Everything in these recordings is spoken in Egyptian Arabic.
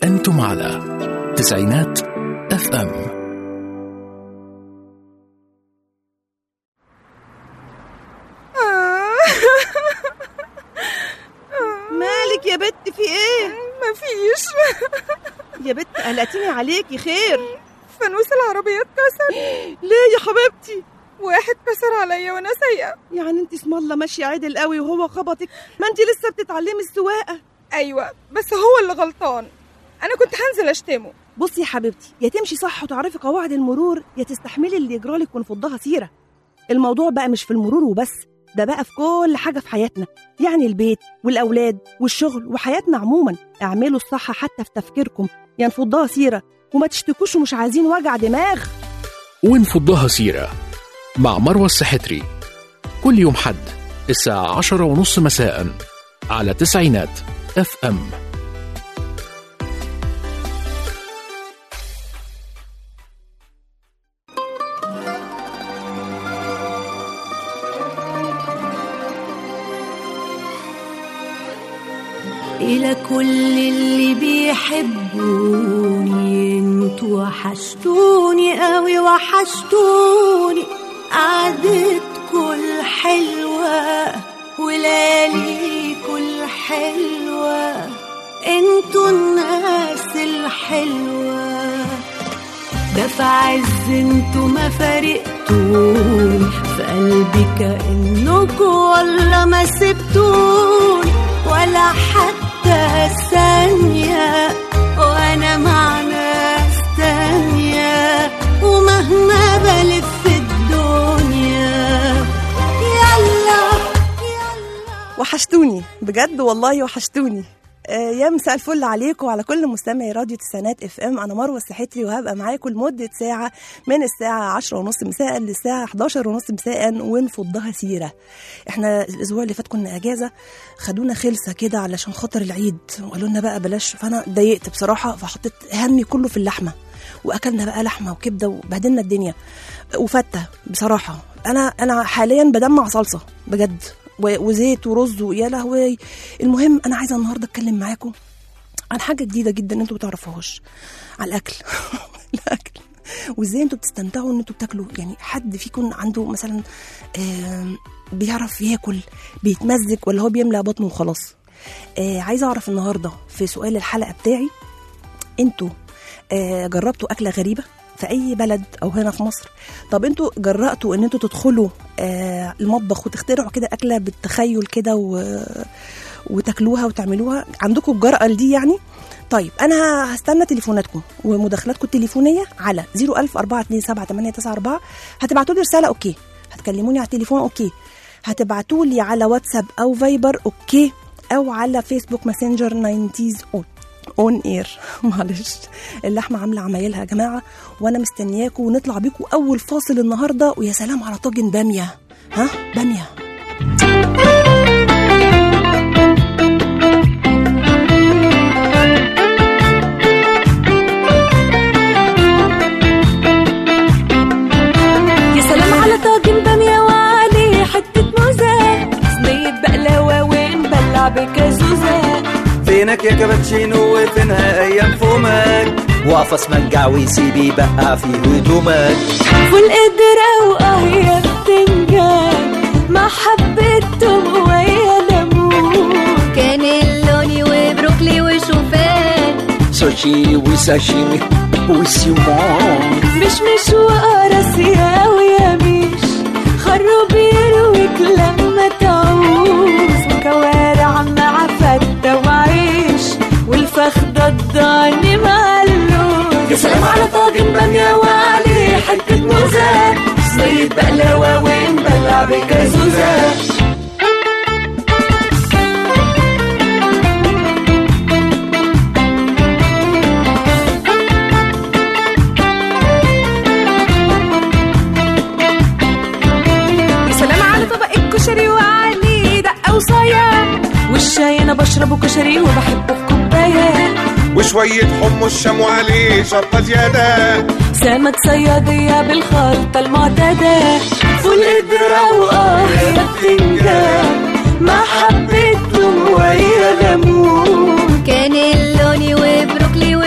أنتم على تسعينات اف ام مالك يا بت في ايه مفيش يا بت قلقتيني عليكي خير فانوس العربية اتكسر ليه يا حبيبتي واحد كسر عليا وانا سايقة يعني انت اسم الله ماشيه عدل قوي وهو خبطك ما انت لسه بتتعلمي السواقه ايوه بس هو اللي غلطان انا كنت هنزل اشتمه بصي يا حبيبتي يا تمشي صح وتعرفي قواعد المرور يا تستحملي اللي يجرالك ونفضها سيره الموضوع بقى مش في المرور وبس ده بقى في كل حاجه في حياتنا يعني البيت والاولاد والشغل وحياتنا عموما اعملوا الصح حتى في تفكيركم يا نفضها سيره وما تشتكوش ومش عايزين وجع دماغ ونفضها سيرة مع مروة السحتري كل يوم حد الساعة عشرة ونص مساء على تسعينات اف ام إلى كل اللي بيحبوني انتوا وحشتوني قوي وحشتوني قعدتكوا الحلوة ولياليكوا الحلوة انتوا الناس الحلوة ده في عز انتوا ما فارقتوني في قلبي كأنكوا والله ما سبتوني ولا حتى ثانية وأنا مع ناس تانية ومهما بلف الدنيا يلا يلا وحشتوني بجد والله وحشتوني آه، يا مساء الفل عليكم وعلى كل مستمعي راديو تسعينات اف ام انا مروه السحتري وهبقى معاكم لمده ساعه من الساعه 10 ونص مساء للساعه 11 ونص مساء ونفضها سيره احنا الاسبوع اللي فات كنا اجازه خدونا خلسه كده علشان خاطر العيد وقالوا لنا بقى بلاش فانا اتضايقت بصراحه فحطيت همي كله في اللحمه واكلنا بقى لحمه وكبده وبهدلنا الدنيا وفته بصراحه انا انا حاليا بدمع صلصه بجد و- وزيت ورز يا لهوي المهم انا عايزه النهارده اتكلم معاكم عن حاجه جديده جدا انتوا بتعرفوهاش على الاكل الاكل وازاي انتوا بتستمتعوا ان انتوا بتاكلوا يعني حد فيكم عنده مثلا آم، بيعرف ياكل بيتمزج ولا هو بيملى بطنه وخلاص آه عايزه اعرف النهارده في سؤال الحلقه بتاعي انتوا آه جربتوا اكله غريبه في اي بلد او هنا في مصر طب انتوا جرأتوا ان انتوا تدخلوا آه المطبخ وتخترعوا كده اكله بالتخيل كده و... وتاكلوها وتعملوها عندكم الجرأة دي يعني طيب انا هستنى تليفوناتكم ومداخلاتكم التليفونيه على 010427894 هتبعتوا لي رساله اوكي هتكلموني على التليفون اوكي هتبعتوا لي على واتساب او فايبر اوكي او على فيسبوك ماسنجر 90s اون اير معلش اللحمه عامله عمايلها يا جماعه وانا مستنياكم ونطلع بيكم اول فاصل النهارده ويا سلام على طاجن باميه ها باميه يا سلام على طاجن بامية وعليه حتة موزة صينية بقلاوة ونبلع بكازوزة فينك يا كابتشينو وفينها ايام فمك واقفة اسمنجع ويسيبي بقع في هدومك فول قدرة واه يا بتنجان مع حبة توم ويا ليمون كانيلوني وبروكلي وشوفان سوشي وساشيمي وسيمون مش مش وقراصية ويا مش خروب يرويك لما تعوز كوارع مع فتة وعيش والفخدة الضاني مع اللوز يا سلام على طاجن بامية وعليه حتة موزة صينية بقلاوة ونبلع بكازوزة يا سلام على طبق الكشري وعليه دقة وصايا والشاي انا بشربه كشري وبحبه في كوبايه وشوية حمص شام وعليه شطة زيادة سمك صيادية بالخلطة المعتادة فول قدرة وآه يا بتنجان مع حبة توم ويا ليمون كانيلوني وبروكلي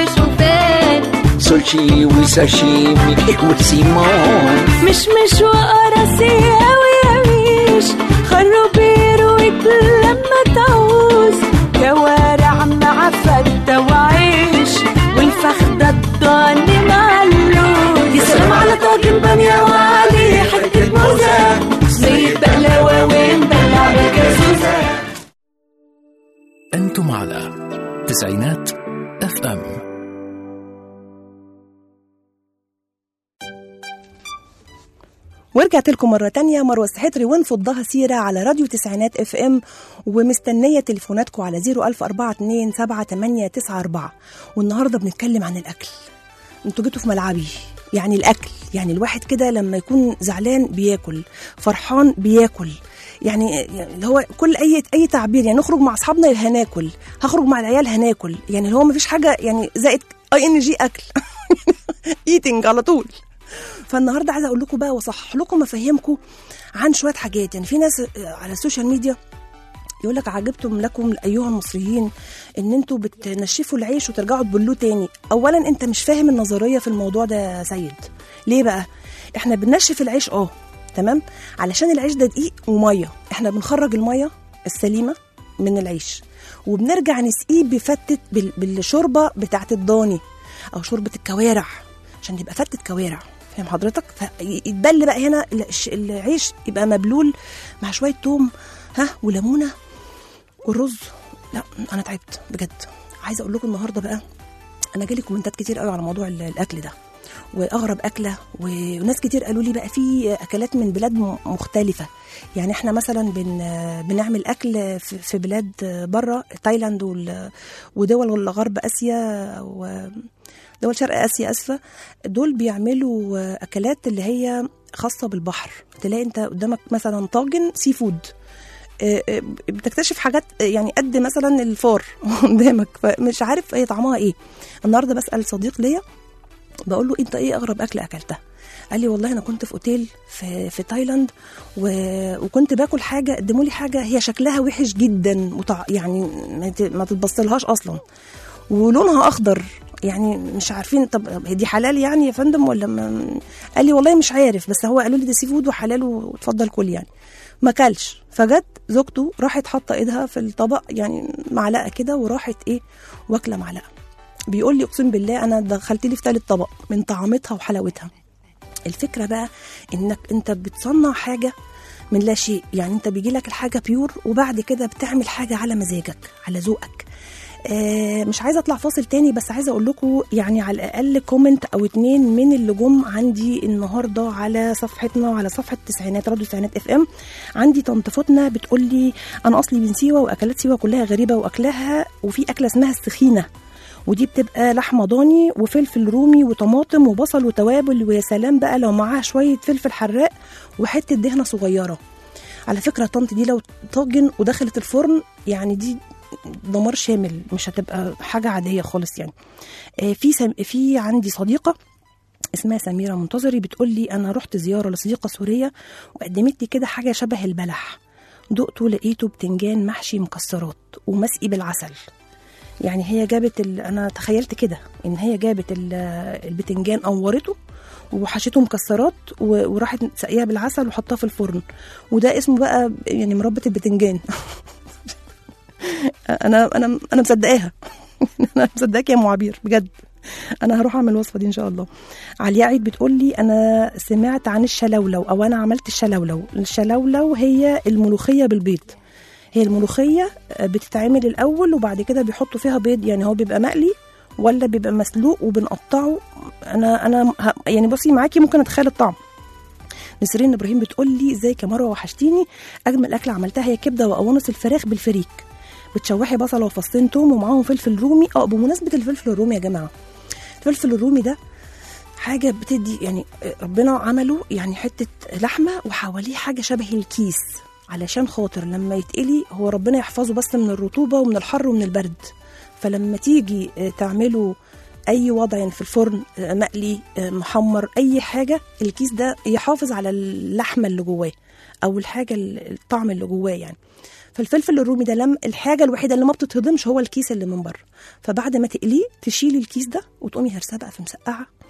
سوشي وساشيمي وسيمون مش مش وقراصي أوي أويش خروبير ويتلمى تعوز كوارع مع فتة وعيش والفخدة الضاني مع اللوز يا سلام على طاجن بامية وعليه حتة موزة صينية بقلاوة ومدلع بجازوزة أنتم على تسعينات اف ام ورجعت لكم مرة تانية مروة السحتري ونفضها سيرة على راديو تسعينات اف ام ومستنية تليفوناتكم على 004278894 والنهاردة بنتكلم عن الأكل انتوا جيتوا في ملعبي يعني الأكل يعني الواحد كده لما يكون زعلان بياكل فرحان بياكل يعني يعني اللي هو كل اي اي تعبير يعني نخرج مع اصحابنا هناكل هخرج مع العيال هناكل يعني اللي هو مفيش حاجه يعني زائد اي ان جي اكل ايتنج على طول فالنهارده عايزه اقول لكم بقى واصحح لكم مفاهيمكم عن شويه حاجات يعني في ناس على السوشيال ميديا يقول لك عجبتم لكم ايها المصريين ان انتوا بتنشفوا العيش وترجعوا تبلوه تاني اولا انت مش فاهم النظريه في الموضوع ده يا سيد ليه بقى احنا بننشف العيش اه تمام علشان العيش ده دقيق وميه احنا بنخرج الميه السليمه من العيش وبنرجع نسقيه بفتة بال- بالشوربه بتاعت الضاني او شوربه الكوارع عشان يبقى فتة كوارع فاهم حضرتك فيتبل بقى هنا الش- العيش يبقى مبلول مع شويه توم ها وليمونه والرز لا انا تعبت بجد عايزه اقول لكم النهارده بقى انا جالي كومنتات كتير قوي على موضوع ال- الاكل ده واغرب اكله و- وناس كتير قالوا لي بقى في اكلات من بلاد م- مختلفه يعني احنا مثلا بن بنعمل اكل في في بلاد بره تايلاند وال- ودول غرب اسيا ودول شرق اسيا اسفه دول بيعملوا اكلات اللي هي خاصه بالبحر تلاقي انت قدامك مثلا طاجن سي فود آه، آه، بتكتشف حاجات آه، يعني قد مثلا الفار قدامك فمش عارف هي طعمها ايه النهارده بسال صديق ليا بقول له انت ايه اغرب اكله اكلتها قال لي والله انا كنت في اوتيل في في تايلاند و... وكنت باكل حاجه قدموا لي حاجه هي شكلها وحش جدا متع... يعني ما ت- ما تتبصلهاش اصلا ولونها اخضر يعني مش عارفين طب هي دي حلال يعني يا فندم ولا ما... قال لي والله مش عارف بس هو قالوا لي ده سي فود وحلال واتفضل كل يعني ما كلش فجت زوجته راحت حاطه ايدها في الطبق يعني معلقه كده وراحت ايه واكله معلقه بيقول لي اقسم بالله انا دخلت لي في ثالث طبق من طعمتها وحلاوتها الفكره بقى انك انت بتصنع حاجه من لا شيء يعني انت بيجي لك الحاجه بيور وبعد كده بتعمل حاجه على مزاجك على ذوقك آه مش عايزه اطلع فاصل تاني بس عايزه اقول لكم يعني على الاقل كومنت او اتنين من اللي جم عندي النهارده على صفحتنا وعلى صفحه تسعينات راديو تسعينات اف ام عندي طنط فتنه بتقول لي انا اصلي من سيوه واكلات سيوه كلها غريبه واكلها وفي اكله اسمها السخينه ودي بتبقى لحمه ضاني وفلفل رومي وطماطم وبصل وتوابل ويا سلام بقى لو معاها شويه فلفل حراق وحته دهنه صغيره على فكره طنط دي لو طاجن ودخلت الفرن يعني دي دمار شامل مش هتبقى حاجه عاديه خالص يعني آه، في سم... في عندي صديقه اسمها سميره منتظري بتقول لي انا رحت زياره لصديقه سوريه وقدمت لي كده حاجه شبه البلح دقته لقيته بتنجان محشي مكسرات ومسقي بالعسل يعني هي جابت ال... انا تخيلت كده ان هي جابت ال... البتنجان قورته وحشيته مكسرات و... وراحت سقيها بالعسل وحطها في الفرن وده اسمه بقى يعني مربى البتنجان انا انا انا مصدقاها انا مصدقاك يا ام عبير بجد انا هروح اعمل الوصفه دي ان شاء الله عليا عيد بتقول لي انا سمعت عن الشلولو او انا عملت الشلولو الشلولو هي الملوخيه بالبيض هي الملوخيه بتتعمل الاول وبعد كده بيحطوا فيها بيض يعني هو بيبقى مقلي ولا بيبقى مسلوق وبنقطعه انا انا ه- يعني بصي معاكي ممكن اتخيل الطعم نسرين ابراهيم بتقول لي ازيك يا مروه وحشتيني اجمل اكله عملتها هي كبده وقوانص الفراخ بالفريك بتشوحي بصله وفصين توم ومعاهم فلفل رومي اه بمناسبه الفلفل الرومي يا جماعه الفلفل الرومي ده حاجه بتدي يعني ربنا عمله يعني حته لحمه وحواليه حاجه شبه الكيس علشان خاطر لما يتقلي هو ربنا يحفظه بس من الرطوبه ومن الحر ومن البرد فلما تيجي آه، تعمله اي وضع يعني في الفرن آه، مقلي آه، محمر اي حاجه الكيس ده يحافظ على اللحمه اللي جواه او الحاجه ال- الطعم اللي جواه يعني فالفلفل الرومي ده لم الحاجه الوحيده اللي ما بتتهضمش هو الكيس اللي من بره فبعد ما تقليه تشيلي الكيس ده وتقومي هرساه بقى في مسقعه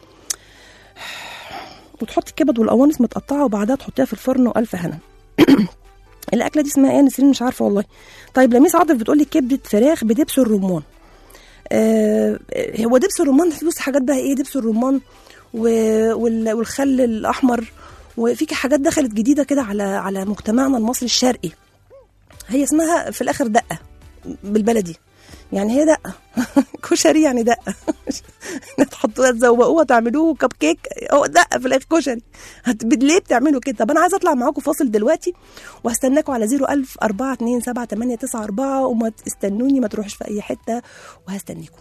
وتحطي الكبد والقوانص متقطعه وبعدها تحطيها في الفرن والف هنا الاكله دي اسمها ايه يا نسرين مش عارفه والله طيب لميس عاطف بتقول لي كبده فراخ بدبس الرمان آه هو دبس الرمان في بص حاجات بقى ايه دبس الرمان و- وال- والخل الاحمر وفي حاجات دخلت جديده كده على على مجتمعنا المصري الشرقي هي اسمها في الاخر دقه بالبلدي يعني هي دقه كشري يعني دقه تحطوها تزوقوها تعملوه كب كيك هو دقه في الاخر كشري هت... ليه بتعملوا كده طب انا عايزه اطلع معاكم فاصل دلوقتي وهستناكم على 01000 427 وما تستنوني ما تروحش في اي حته وهستنيكم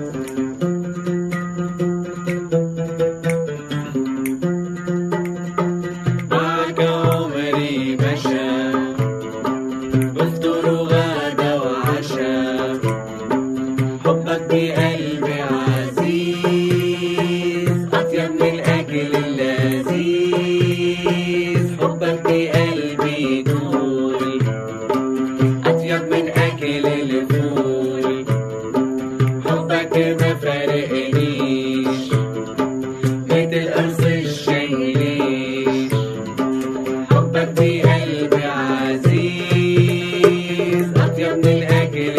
معك عمري مشى بفطر وغدا وعشاء حبك بقلبي عزيز أطيب من الأكل اللذيذ حبك بقلبي دول أطيب من أكل الفول حبك ما فارقنيش مثل قرص الشيليش حبك بقلبي عزيز أطيب من الأكل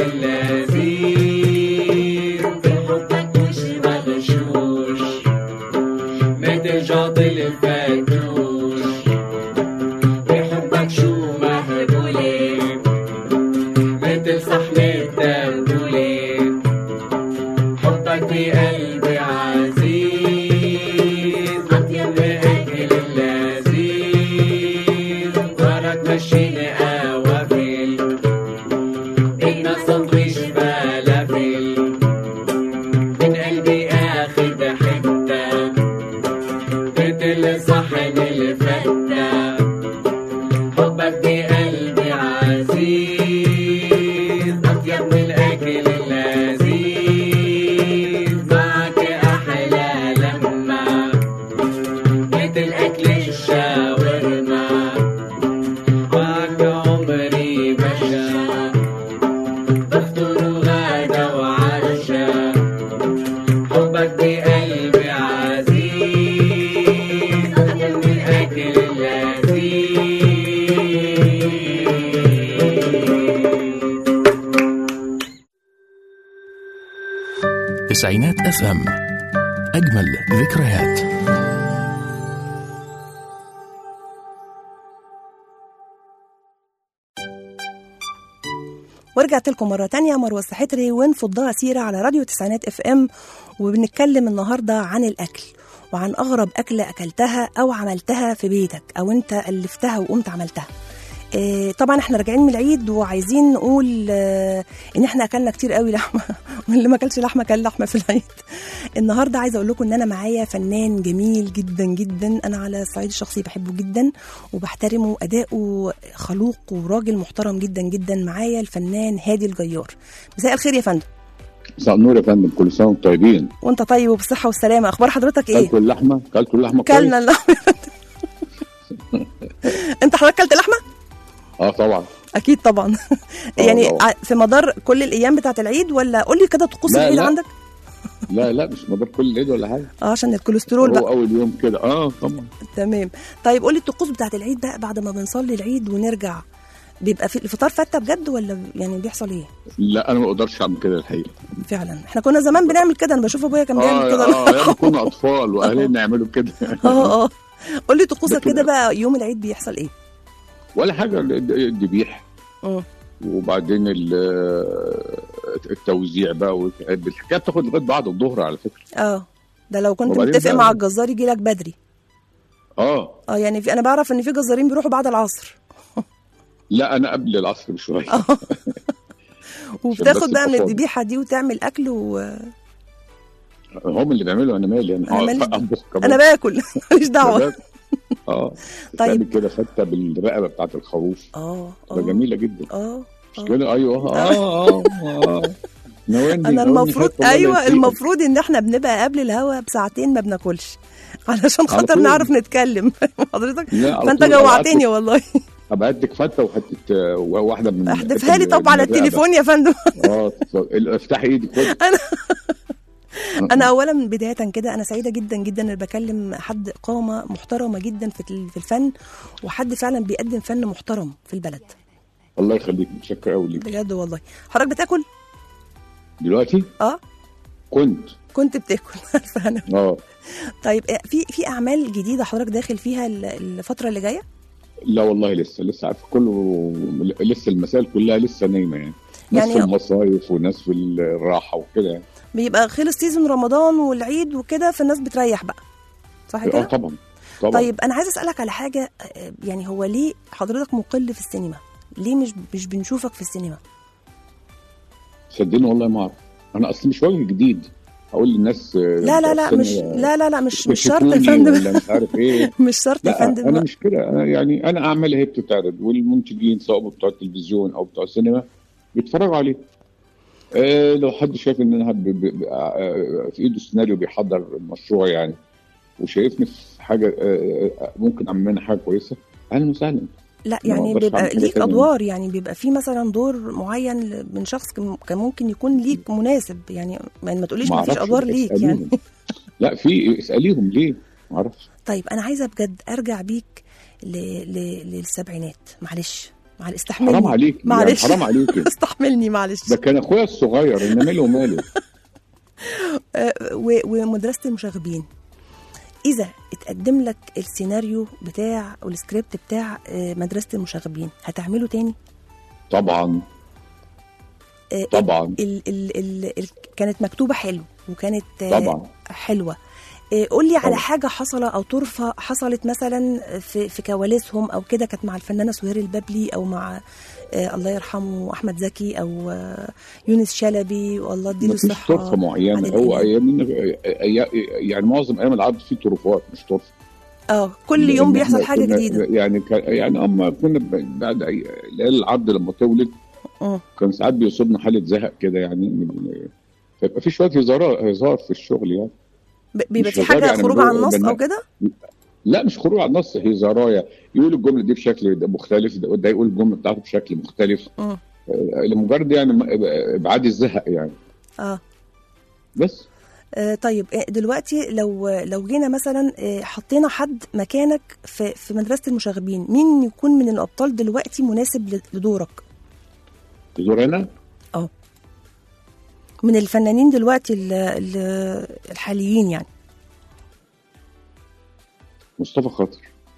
اللذيذ في حبك مش مغشوش مثل جاط الفتوش بحبك شو مهبولين مثل صحن التبولين حبك بقلبي عزيز أطيب من أكل اللذيذ وراك مشيني قوافل إنك سندويش فلافل من قلبي آخد حتة مثل صحن الفتة حبك بقلبي عزيز أطيب من الأكل اللذيذ معك أحلى لما مثل أكل الشاورما معك عمري مشى بفطر وغدا وعشاء حبك بقلبي عزيز أطيب من الأكل اللذيذ تسعينات اف ام اجمل ذكريات ورجعت لكم مرة تانية مروة السحتري ونفضها سيرة على راديو تسعينات اف ام وبنتكلم النهاردة عن الأكل وعن أغرب أكلة أكلتها أو عملتها في بيتك أو أنت ألفتها وقمت عملتها إيه طبعا احنا راجعين من العيد وعايزين نقول اه ان احنا اكلنا كتير قوي لحمه واللي ما اكلش لحمه كل لحمه في العيد النهارده عايزه اقول لكم ان انا معايا فنان جميل جدا جدا انا على الصعيد الشخصي بحبه جدا وبحترمه اداؤه خلوق وراجل محترم جدا جدا معايا الفنان هادي الجيار مساء الخير يا فندم مساء النور يا فندم كل سنه وانتم طيبين وانت طيب وبالصحه والسلامه اخبار حضرتك ايه كلتوا اللحمه كلتوا اللحمه كويس؟ كلنا اللحمه انت حضرتك كلت لحمه اه طبعا اكيد طبعا آه يعني طبعاً. ع- في مدار كل الايام بتاعت العيد ولا قول لي كده طقوس لا، العيد لا. عندك لا لا مش مدار كل العيد ولا حاجه اه عشان الكوليسترول هو بقى اول يوم كده اه طبعا تمام طيب قول لي الطقوس بتاعت العيد بقى بعد ما بنصلي العيد ونرجع بيبقى في الفطار فته بجد ولا يعني بيحصل ايه لا انا ما اقدرش اعمل كده الحقيقه فعلا احنا كنا زمان بنعمل كده انا بشوف ابويا كان بيعمل اه كده اه ياما كنا اطفال واهالينا يعملوا كده اه اه قول لي طقوسك لكن- كده بقى يوم العيد بيحصل ايه ولا حاجه الد- الذبيح مم. وبعدين ال- التوزيع بقى والح- الحكايه بتاخد لغايه بعد الظهر على فكره اه ده لو كنت وبعدين متفق بقى- مع الجزار يجي لك بدري اه اه يعني في انا بعرف ان في جزارين بيروحوا بعد العصر لا انا قبل العصر بشويه وبتاخد بس بقى من أبقى فاضي. الذبيحه دي وتعمل اكل و... هم اللي بيعملوا انا مالي انا أنا مالي- أطبخ كمان. انا باكل ماليش دعوه باكل. اه طيب. طيب كده فته بالرقبه بتاعت الخروف اه ده اه جميله جدا اه مش كده ايوه اه اه اه ناولني انا ناولني المفروض حتة ولا ايوه يسيبك. المفروض ان احنا بنبقى قبل الهوا بساعتين ما بناكلش علشان على خاطر طول. نعرف نتكلم حضرتك لا، على فانت طول. جوعتني والله ابقى اديك فته وحته آه، واحده من احذفها لي حتة طب على من الرقبة. التليفون يا فندم اه افتحي ايدك خد انا اولا بدايه كده انا سعيده جدا جدا ان بكلم حد قامه محترمه جدا في ال- في الفن وحد فعلا بيقدم فن محترم في البلد الله يخليك متشكر قوي ليك بجد والله حضرتك بتاكل دلوقتي اه كنت كنت بتاكل عارفه انا اه طيب آه، في في اعمال جديده حضرتك داخل فيها ال- الفتره اللي جايه لا والله لسه لسه عارف كله لسه المسائل كلها لسه نايمه يعني ناس يعني- في المصايف وناس في الراحه وكده يعني بيبقى خلص سيزون رمضان والعيد وكده فالناس بتريح بقى صح اه كده طبعا طبعا طيب انا عايزه اسالك على حاجه آه، يعني هو ليه حضرتك مقل في السينما ليه مش مش بنشوفك في السينما صدقني والله ما اعرف انا اصلا مش وجه جديد اقول للناس لا لا لا مش لا لا لا مش مش شرط يا اكتشفوني فندم ولا مش عارف ايه مش شرط يا لا فندم انا مش كده انا يعني انا اعمالي هي بتتعرض والمنتجين سواء بتوع التلفزيون او بتوع السينما بيتفرجوا عليه آه لو حد شايف ان انا ب- ب- ب- آه، في ايده سيناريو بيحضر مشروع يعني وشايفني في حاجه آه، آه، ممكن اعمل منها حاجه كويسه اهلا وسهلا لا ما يعني أقدرش بيبقى أعمل حاجة ليك تانية. ادوار يعني بيبقى في مثلا دور معين ل- من شخص كان كان ممكن يكون ليك مناسب يعني ما ما تقوليش ما ما فيش أعرفش، ادوار ليك يعني اسأليهم. لا في اساليهم ليه ما اعرفش طيب انا عايزه بجد ارجع بيك ل... ل... للسبعينات معلش معلش استحملني حرام عليك يعني معلش حرام عليك استحملني معلش ده كان اخويا الصغير انا ماله وماله آه، و- ومدرسه المشاغبين اذا اتقدم لك السيناريو بتاع او السكريبت بتاع آه، مدرسه المشاغبين هتعمله تاني طبعا آه، طبعا ال ال ال ال كانت مكتوبه حلو وكانت آه، طبعا حلوه آه، قول لي على طبعا. حاجه حصل او طرفه حصلت مثلا في في كواليسهم او كده كانت مع الفنانه سهير البابلي او مع آه الله يرحمه احمد زكي او آه يونس شلبي والله اديله مفيش الصحه طرفه معينه عادل هو إمام. ايام يعني معظم ايام العرض فيه طرفات مش طرف اه كل يوم لأن بيحصل إحنا حاجه كنا- جديده يعني كان يعني اما كنا ب- بعد أي- ليالي العرض لما تولد مم. كان ساعات بيصيبنا حاله زهق كده يعني من- فيبقى في شويه هزار هزار في الشغل يعني ب- بيبقى مش في هزار حاجه يعني خروج من عن جوه النص او البناء. كده لا مش خروج عن النص هزارايه يقول الجمله دي بشكل ده مختلف ده ده يقول الجمله بتاعته بشكل مختلف مم. آه، لمجرد يعني م- ابعاد الزهق يعني اه بس آه، طيب آه، دلوقتي لو لو جينا مثلا آه، حطينا حد مكانك في في مدرسه المشاغبين مين يكون من الابطال دلوقتي مناسب ل- لدورك تزور انا من الفنانين دلوقتي ال- ال- الحاليين يعني مصطفى خاطر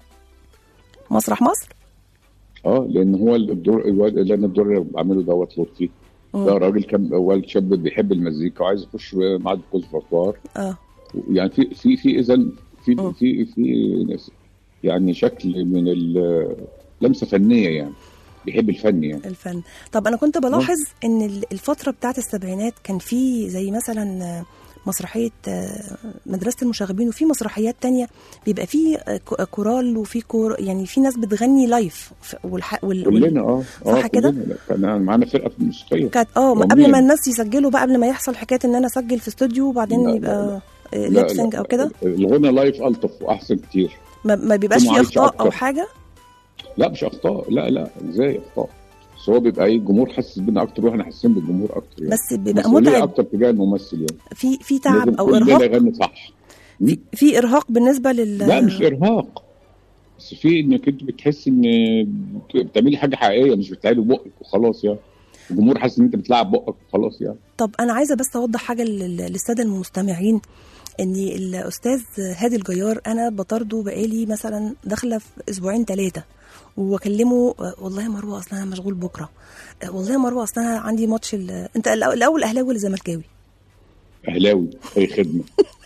مسرح مصر اه لان هو الدور الواد اللي انا الدور اللي بعمله دوت لطفي مم. ده راجل كان اول شاب بيحب المزيكا وعايز يخش معهد الكونسرفتوار اه يعني في في في اذا مم. في في في ناس- يعني شكل من ال- لمسه فنيه يعني بيحب الفن يعني الفن طب انا كنت بلاحظ ان ال- الفتره بتاعت السبعينات كان في زي مثلا آه، مسرحيه آه، مدرسه المشاغبين وفي مسرحيات تانية بيبقى في آه، ك- كورال وفي كور يعني في ناس بتغني لايف ف- والح... وال... وال... كلنا اه اه صح كده؟ كلنا. لا، كان معانا فرقه موسيقيه كانت اه يومياً. قبل ما الناس يسجلوا بقى قبل ما يحصل حكايه ان انا اسجل في استوديو وبعدين لا، لا، يبقى لا، ليبسنج لا. او كده الغنى لايف الطف واحسن كتير ما, ما بيبقاش يكون فيه عايش اخطاء او أكتر. حاجه لا مش اخطاء لا لا ازاي اخطاء بس هو بيبقى ايه الجمهور حاسس بينا اكتر واحنا حاسين بالجمهور اكتر يعني بس بيبقى مسؤولية متعب اكتر تجاه الممثل يعني في في تعب لازم او كل ليلة ارهاق يغني صح في, في ارهاق بالنسبه لل لا مش ارهاق بس في انك انت بتحس ان بتعملي حاجه حقيقيه مش بتلعبي بقك وخلاص يعني الجمهور حاسس ان انت بتلعب بقك وخلاص يعني طب انا عايزه بس اوضح حاجه لل- للساده المستمعين ان الاستاذ هادي الجيار انا بطارده بقالي مثلا داخله في اسبوعين ثلاثه واكلمه آه، والله يا مروه اصلا انا مشغول بكره آه، والله يا مروه اصلا انا عندي ماتش ال- انت الأول- الاول اهلاوي ولا زملكاوي اهلاوي اي خدمه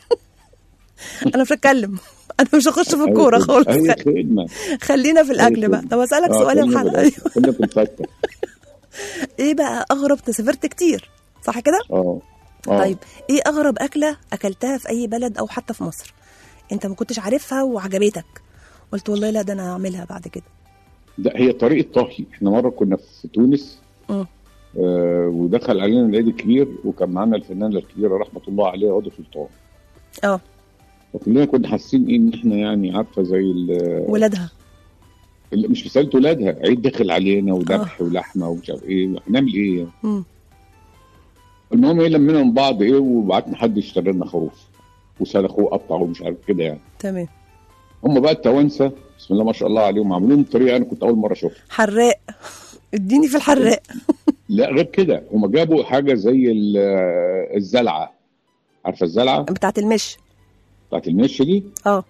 انا مش هتكلم انا مش هخش في أي الكوره خدمة. خالص اي خدمه خلينا في الاكل أي بقى خدمة. طب اسالك آه، سؤال خلينا الحلقه بالأكل. خلينا في الفته ايه بقى اغرب أنت سافرت كتير صح كده اه اه طيب ايه اغرب اكله اكلتها في اي بلد او حتى في مصر انت ما كنتش عارفها وعجبتك قلت والله لا ده انا هعملها بعد كده ده هي طريقه طهي احنا مره كنا في تونس مم. آه ودخل علينا العيد الكبير وكان معانا الفنانه الكبيره رحمه الله عليها عضو سلطان اه فكلنا كنا حاسين ايه ان احنا يعني عارفه زي ال- ولادها ال- مش مساله ولادها عيد داخل علينا وذبح ولحمه ومش عارف ايه هنعمل ايه يعني مم. المهم ايه لمينا من بعض ايه وبعتنا حد يشتري لنا خروف وسلخوه وقطعوه ومش عارف كده يعني تمام هم بقى التوانسه بسم الله ما شاء الله عليهم عاملين بطريقه انا كنت اول مره اشوفها حراق اديني في الحراق لا غير كده هم جابوا حاجه زي ال- الزلعه عارفه الزلعه بتاعت المش بتاعت المش دي اه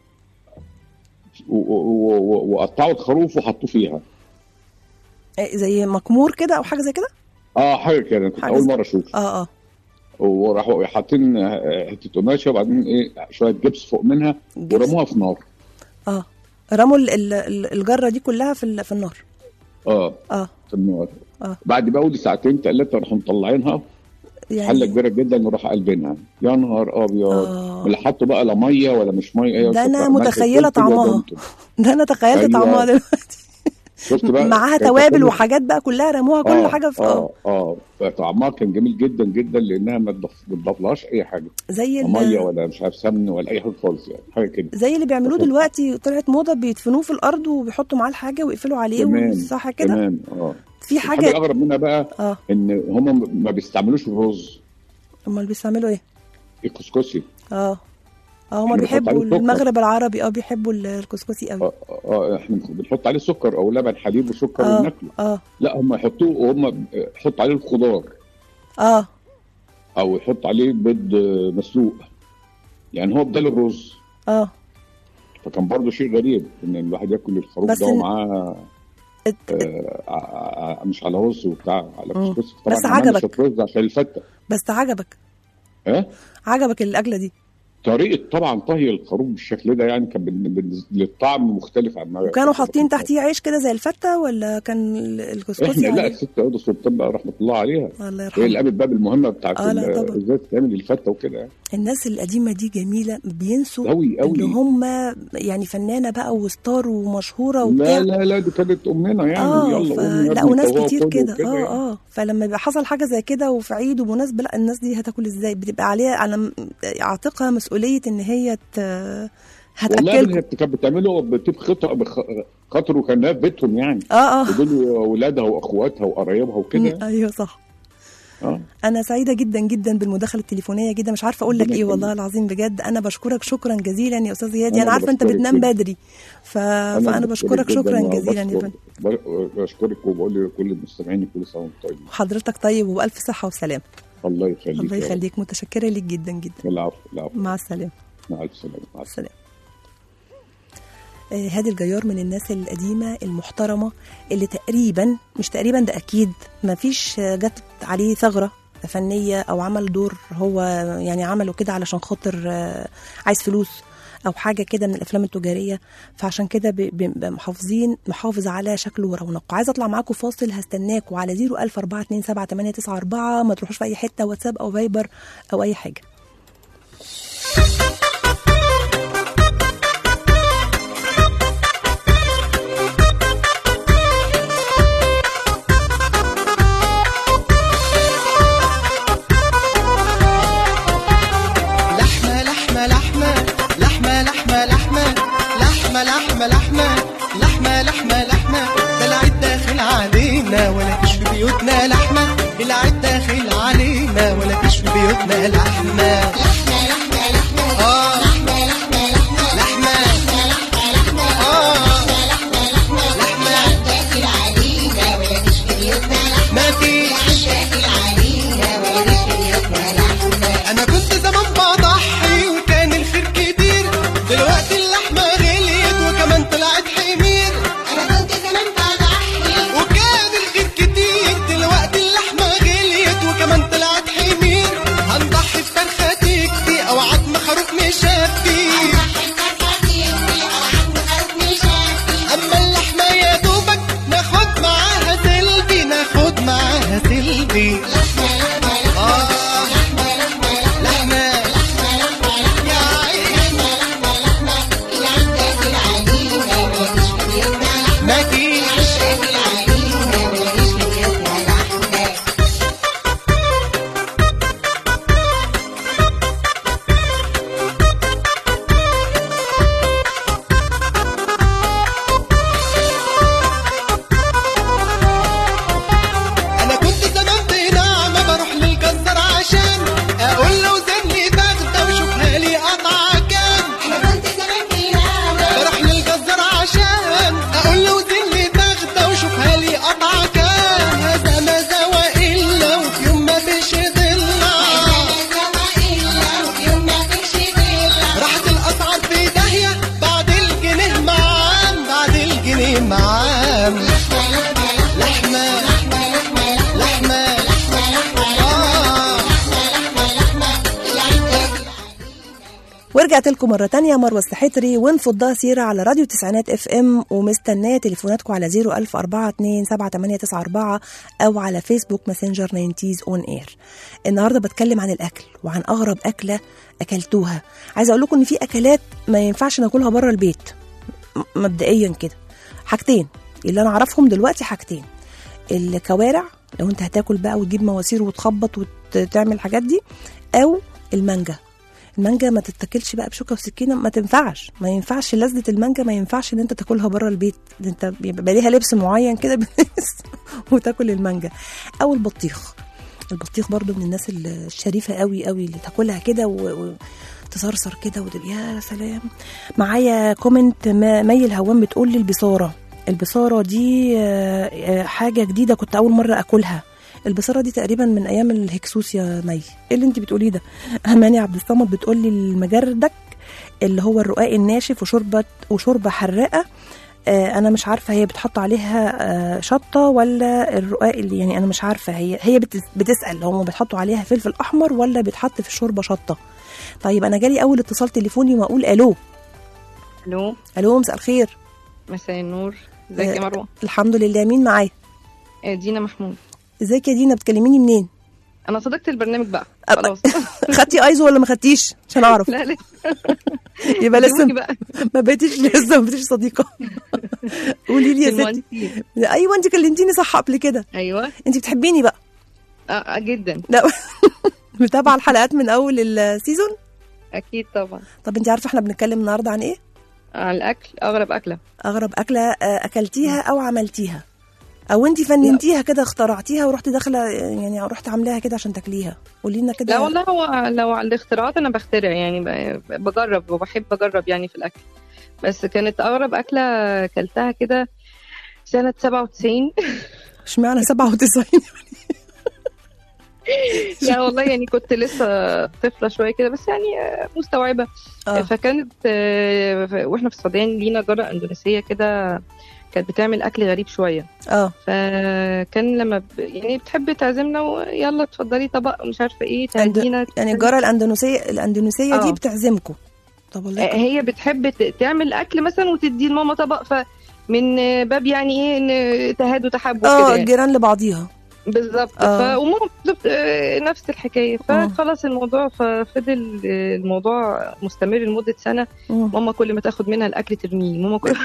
و- و- و- وقطعوا الخروف وحطوه فيها إيه، زي مكمور كده او حاجه زي كده اه حاجه كده أنا كنت حاجة اول زي- مره اشوف اه اه وراحوا حاطين آه، حته قماشه وبعدين ايه شويه جبس فوق منها جبس. ورموها في نار اه رموا ال- ال- ال- الجره دي كلها في ال- في النار اه اه في النار اه بعد بقى ودي ساعتين ثلاثه راحوا مطلعينها حله يعني كبيره جدا وراح قلبينها يا نهار ابيض آه. اللي حطوا بقى لا ميه ولا مش ميه ايه ده أنا شفت عملت متخيلة فلفل طعمها. ودمته. ده انا تخيلت أيوة. طعمها دلوقتي شفت بقى معاها كانت توابل كل- وحاجات بقى كلها رموها كل آه، حاجه في اه اه فطعمها كان جميل جدا جدا لانها ما تضاف- ما تضافلهاش اي حاجه زي لا ميه ال- ولا مش عارف سمن ولا اي حاجه خالص يعني حاجه كده زي اللي بيعملوه دلوقتي طلعت موضه بيدفنوه في الارض وبيحطوا معاه الحاجه ويقفلوا عليه تمام صح كده تمام اه في الحاجه حاجه الاغرب منها بقى اه ان هم ما بيستعملوش الرز امال بيستعملوا ايه الكسكسي اه اه هما إحنا بنحط بيحبوا عليه سكر. المغرب العربي اه بيحبوا ال- الكسكسي قوي اه اه احنا بنحط عليه سكر او لبن حليب وسكر اه وناكله اه لا هم يحطوه وهم يحط عليه الخضار اه او يحط عليه بيض آه، مسلوق يعني هو بدل الرز اه فكان برضه شيء غريب ان الواحد ياكل الخروف بس ده إن- ومعاه ات- آه ع- ع- مش على رز وبتاع على مم. كسكسي طبعا بس عملنا عجبك. شوية رز عشان الفته بس عجبك اه عجبك الاكله دي طريقه طبعا طهي الخروف بالشكل ده يعني كان بال- بال- للطعم مختلف عن ما وكانوا حاطين تحتيه عيش كده زي الفته ولا كان ال- الكسكسي احنا لا عليه؟ الست عودة سلطان بقى رحمه الله عليها الله هي يرحمه اللي قامت بقى بالمهمه بتاعت آه، لا ال- طبعا. ازاي تعمل الفته وكده يعني الناس القديمه دي جميله بينسوا قوي قوي اللي هم يعني فنانه بقى وستار ومشهوره وبتاع لا لا لا دي كانت امنا يعني اه يلا ف... قومي يا لا ابني وناس طوعوا كتير كله كده وكده اه يعني. اه فلما يبقى حصل حاجه زي كده وفي عيد ومناسبه لا الناس دي هتاكل ازاي بتبقى عليها انا م- اعتقها مسؤوليه ان هي ت... والله هتاكلكم هي كانت بتعمله بتجيب خطأ بخ- خاطر وكانها في بيتهم يعني اه اه ودول اولادها واخواتها وقرايبها وكده مم، ايوه صح اه انا سعيده جدا جدا بالمداخله التليفونيه جدا مش عارفه اقول لك ربنا ايه يخليك. والله العظيم بجد انا بشكرك شكرا جزيلا يا استاذ زياد أنا انا عارفه انت بشكرك بتنام جداً. بدري ف... فانا بشكرك جداً شكرا وبشكر- جزيلا يا فندم ب- بشكرك وبقول لكل المستمعين كل سنه وانتم طيبين حضرتك طيب وبالف صحه وسلام الله يخليك الله يا رب. يخليك متشكره ليك جدا جدا العفو العفو مع السلامه مع السلامه مع السلامه السلام آه، هادي الجيار من الناس القديمة المحترمة اللي تقريبا مش تقريبا ده أكيد ما فيش آه، جت عليه ثغرة فنية أو عمل دور هو يعني عمله كده علشان خاطر آه، عايز فلوس أو حاجة كده من الأفلام التجارية فعشان كده ب- بنبقى محافظين محافظ على شكله ورونقه عايزة أطلع معاكم فاصل هستناكوا على 014278994 ما تروحوش في أي حتة واتساب أو فايبر أو أي حاجة لحمة لحمة لحمة لحمة لحمة لحمة لحمة لحمة لحمة لحمة لحمة لحمة ده العيد داخل علينا ولا فيش في بيوتنا لحمة العيد داخل علينا ولا فيش في بيوتنا لحمة لحمة لحمة لحمة اه لحمة لحمة لحمة لحمة اه لحمة داخل علينا ولا فيش في بيوتنا لحمة ما فيش داخل علينا ولا فيش في بيوتنا لحمة انا كنت زمان بضحي وكان الخير كتير دلوقتي اللحمه غليت وكمان طلعت حمير انا كنت زمان بضحي وكان الخير كتير دلوقتي اللحمه غليت وكمان طلعت حمير هنضحي بفرختك ورجعت لكم مرة تانية مروة السحتري ونفضها سيرة على راديو تسعينات اف ام ومستنية تليفوناتكم على 01042 أو على فيسبوك ماسنجر 90 اون اير النهاردة بتكلم عن الأكل وعن أغرب أكلة أكلتوها عايزة أقول لكم إن في أكلات ما ينفعش ناكلها بره البيت م- مبدئيا كده حاجتين اللي أنا أعرفهم دلوقتي حاجتين الكوارع لو أنت هتاكل بقى وتجيب مواسير وتخبط وتعمل الحاجات دي أو المانجا المانجا ما تتاكلش بقى بشوكه وسكينه ما تنفعش ما ينفعش لذه المانجا ما ينفعش ان انت تاكلها بره البيت ده انت بيبقى ليها لبس معين كده بتلبس وتاكل المانجا او البطيخ البطيخ برضو من الناس الشريفه قوي قوي اللي تاكلها كده و... و... تصرصر كده وتبقى يا سلام معايا كومنت ما- مي الهوام بتقول لي البصاره البصاره دي آه، آه، حاجه جديده كنت اول مره اكلها البصاره دي تقريبا من ايام الهكسوس يا مي ايه اللي انت بتقوليه ده اماني عبد الصمد بتقول لي المجردك اللي هو الرقاق الناشف وشوربه وشوربه حراقه آه انا مش عارفه هي بتحط عليها آه شطه ولا الرقاق اللي يعني انا مش عارفه هي هي بتس بتسال هم بتحطوا عليها فلفل احمر ولا بيتحط في الشوربه شطه طيب انا جالي اول اتصال تليفوني واقول الو الو الو مساء الخير مساء النور ازيك يا آه، مروه الحمد لله مين معايا آه، دينا محمود ازيك يا دينا بتكلميني منين انا صديقه البرنامج بقى أب- خلاص خدتي ايزو ولا ما خدتيش عشان اعرف لا لا يبقى لسه دلوقتي بقى ما بقيتيش لسه ما بقيتيش صديقه قولي لي يا ستي المهندسين. ايوه انت كلمتيني صح قبل كده ايوه انت بتحبيني بقى آه آه، جدا لا متابعه الحلقات من اول السيزون اكيد طبعا طب انت عارفه احنا بنتكلم النهارده عن ايه على الاكل اغرب اكله اغرب اكله آه، اكلتيها او عملتيها او انت فننتيها كده اخترعتيها ورحتي داخله يعني رحت عاملاها كده عشان تاكليها قولي لنا كده لا والله هو لو على الاختراعات انا بخترع يعني ب- بجرب وبحب اجرب يعني في الاكل بس كانت اغرب اكله اكلتها كده سنه 97 اشمعنى 97 لا والله يعني كنت لسه طفله شويه كده بس يعني آه، مستوعبه آه. فكانت آه، ف- واحنا في السعوديه لينا جاره اندونيسيه كده كانت بتعمل اكل غريب شويه اه فكان لما ب... يعني بتحب تعزمنا ويلا اتفضلي طبق ومش عارفه ايه أندو- تهدينا يعني الجاره الاندونيسيه الاندونيسيه دي آه. بتعزمكم طب والله آه، هي بتحب ت- تعمل اكل مثلا وتدي لماما طبق فمن آه، باب يعني ايه ان تهاد وتحب اه وكده يعني. الجيران لبعضيها بالظبط آه. ف... وماما بت- آه، نفس الحكايه فخلاص الموضوع ففضل آه، الموضوع مستمر لمده سنه مم. ماما كل ما تاخد منها الاكل ترميه ماما كل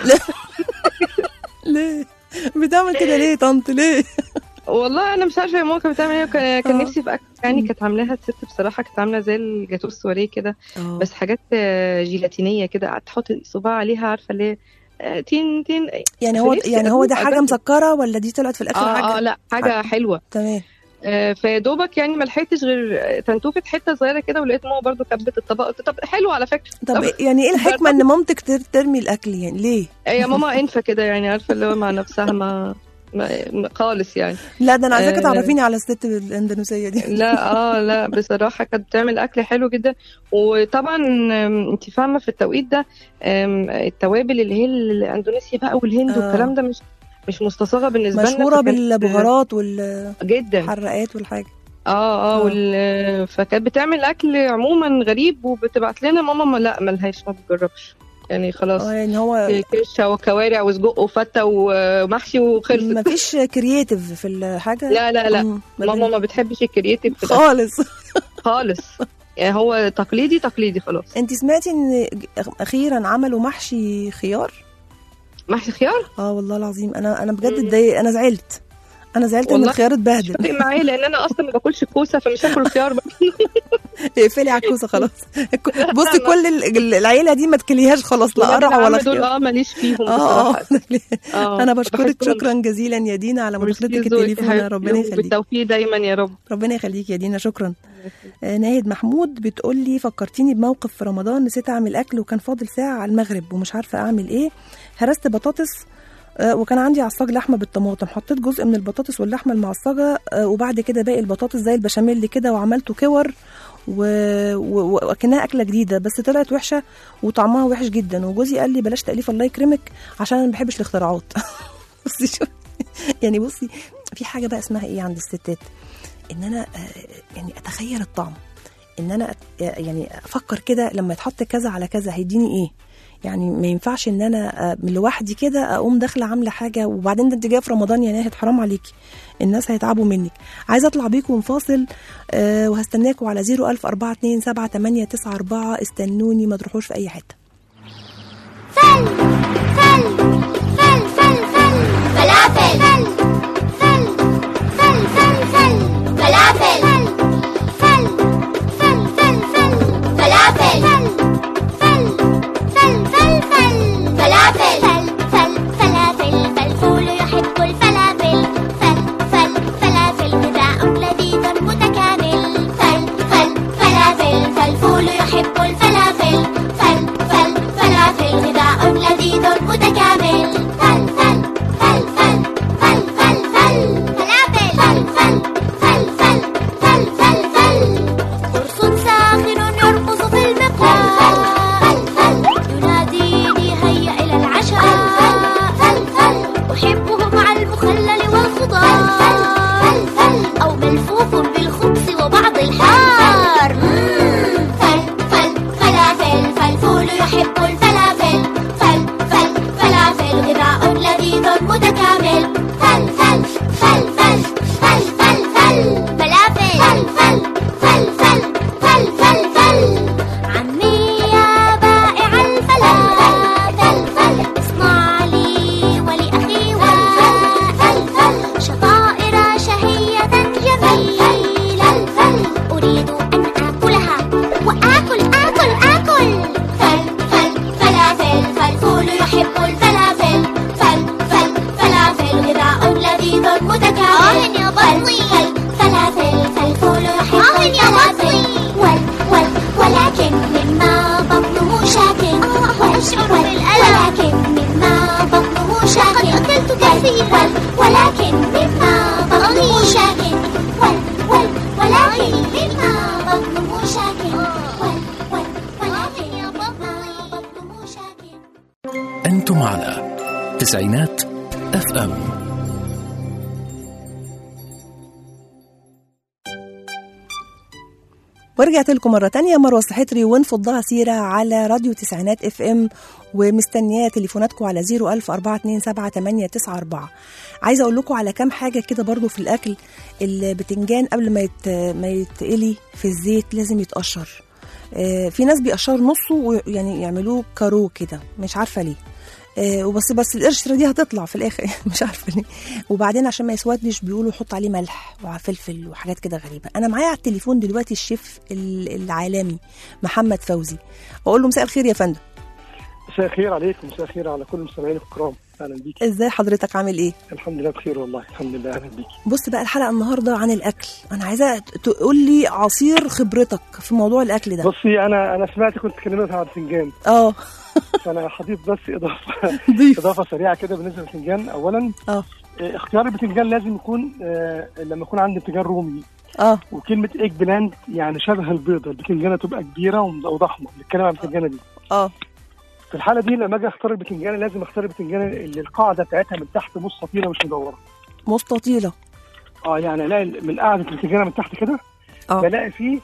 ليه بتعمل كده ليه يا طنط ليه والله انا مش عارفه يا ماما كانت بتعمل ايه كان, كان آه. نفسي في اكل يعني كانت عاملاها الست بصراحه كانت عامله زي الجاتو السوري كده آه. بس حاجات آه، جيلاتينيه كده قعدت تحط صباع عليها عارفه اللي هي آه، تين تين يعني هو فنفسي يعني هو ده أدوق حاجه أجرب. مسكره ولا دي طلعت في الاخر اه حاجه اه لا حاجه حلوه تمام آه، فيا دوبك يعني ما لحقتش غير تنتوفه حته صغيره كده ولقيت ماما برضو كبت الطبق قلت طب حلو على فكره طب إيه- يعني ايه الحكمه ان مامتك تر- ترمي الاكل يعني ليه يا ماما انفه كده يعني عارفه اللي هو مع نفسها ما, ما ما- خالص يعني لا ده انا عايزاك آه. تعرفيني على الست الاندونيسيه دي لا اه لا بصراحه كانت بتعمل اكل حلو جدا وطبعا آم، انت فاهمه في التوقيت ده آم، التوابل اللي هي الاندونيسيا بقى والهند آه. والكلام ده مش مش مستصاغه بالنسبه لنا مشهوره فكانت- بالبهارات والحرقات جدا والحاجه اه اه وال... فكانت بتعمل اكل عموما غريب وبتبعت لنا ماما ما لا ملهاش ما بتجربش يعني خلاص اه يعني هو كرشه وكوارع وسجق وفته ومحشي وخلصت ما فيش كرييتيف في الحاجه لا لا لا مم. ماما ما بتحبش الكرياتيف في الأكل. خالص خالص يعني هو تقليدي تقليدي خلاص انت سمعتي ان اخيرا عملوا محشي خيار محشي خيار اه والله العظيم انا انا بجد اتضايق انا زعلت انا زعلت ان والله الخيار اتبهدل مش فارق معايا لان انا اصلا ما باكلش الكوسه فمش هاكل خيار بقى. اقفلي على الكوسه خلاص بصي كل ال- العيله دي ما تكليهاش خلاص لا ولاد قرع ولا العم دول خيار اه ماليش فيهم اه اه بصراحه اه انا بشكرك بحسهم- شكرا جزيلا يا دينا على مداخلتك ميرسي ذوقك يا التليفون حبيبتي، ربنا يخليك بالتوفيق دايما يا رب ربنا يخليك يا دينا شكرا آه، ناهد محمود بتقول لي فكرتيني بموقف في رمضان نسيت اعمل اكل وكان فاضل ساعه على المغرب ومش عارفه اعمل ايه هرست بطاطس آه، وكان عندي عصاج لحمه بالطماطم حطيت جزء من البطاطس واللحمه المعصجه آه، وبعد كده باقي البطاطس زي البشاميل كده وعملته كور و- و- وكانها اكله جديده بس طلعت وحشه وطعمها وحش جدا وجوزي قال لي بلاش تاليف الله يكرمك عشان انا ما بحبش الاختراعات بصي شو يعني بصي في حاجه بقى اسمها ايه عند الستات ان انا آه، يعني اتخيل الطعم ان انا أت- يعني افكر كده لما يتحط كذا على كذا هيديني ايه يعني ما ينفعش ان انا آه، من لوحدي كده اقوم داخله عامله حاجه وبعدين ده انت جايه في رمضان يا ناهد حرام عليكي الناس هيتعبوا منك عايزه اطلع بيكم فاصل آه وهستناكم على 01000 427 7894 استنوني ما تروحوش في اي حته فل فل فل فل فل فلافل فل فل فل فل فل فلافل فل فل فل فل فلافل فل فل فل فل فلافل فل فل فلافل فالفول يحب الفلافل فل فل فلافل غذاء لذيذ متكامل فل فل فلافل فالفول يحب الفلافل فل فل فلافل غذاء لذيذ متكامل فل فل فل فل فل فل فل فلافل فل فل فل فل فل فل فل قرص ساخن يرقص في المقلاة يناديني هيا إلى العشاء أحبه مع المخلل والخضار أو ملفوف بالخبز وبعض الحار مم. فل فل فلافل فالفول يحب الفلافل فل فل فلافل غذاء لذيذ متكامل فل فل فل فل فل فل فل فلافل فل فل فل فل فل فل فل عمي يا بائع الفلافل فل اصنع لي ولأخي وفل شطائر شهية جميلة أريد أن آكلها وآكل آكل آكل فل فل فلافل فالفول يحب الفلافل فل فل فلافل غذاء لذيذ متكامل يا بطني فل فلافل فالفول يحب الفلافل ول ول ولكن مما بطنه شاكن وأشعر بالألم ولكن مما بطنه شاكن قد أكلت كثيرا ولكن مما بطنه شاكن ول ول ولكن مما بطنه شاكن ول ول ولكن يا بطني بطنه شاكن أنتم على تسعينات اف ام ورجعت لكم مرة تانية مروة السحتري ونفضها سيرة على راديو تسعينات اف ام ومستنية تليفوناتكم على 010427894 عايزة اقول لكم على كام حاجة كده برضو في الاكل البتنجان قبل ما يت... ما يتقلي في الزيت لازم يتقشر آه، في ناس بيقشروا نصه ويعني يعملوه كارو كده مش عارفة ليه آه، وبس بس القشره دي هتطلع في الاخر مش عارفه ليه وبعدين عشان ما يسودش بيقولوا حط عليه ملح وفلفل وحاجات كده غريبه انا معايا على التليفون دلوقتي الشيف ال- العالمي محمد فوزي اقول له مساء الخير يا فندم مساء الخير عليكم مساء الخير على كل المستمعين الكرام اهلا بيك ازاي حضرتك عامل ايه الحمد لله بخير والله الحمد لله اهلا بيك بص بقى الحلقه النهارده عن الاكل انا عايزه ت- تقول لي عصير خبرتك في موضوع الاكل ده بصي انا انا سمعت كنت كلمات على الفنجان اه فانا هضيف بس اضافه اضافه سريعه كده بالنسبه للبتنجان اولا اه آه، اختيار البتنجان لازم يكون آه، لما يكون عندي بتنجان رومي اه وكلمه ايج بلاند يعني شبه البيضه البتنجانه تبقى كبيره وم- وضخمه بنتكلم عن البتنجانه دي اه في الحاله دي لما اجي اختار البتنجانه لازم اختار البتنجانه اللي القاعده بتاعتها من تحت مستطيله مش مدوره مستطيله اه يعني الاقي من قاعده البتنجانه من تحت كده اه بلاقي فيه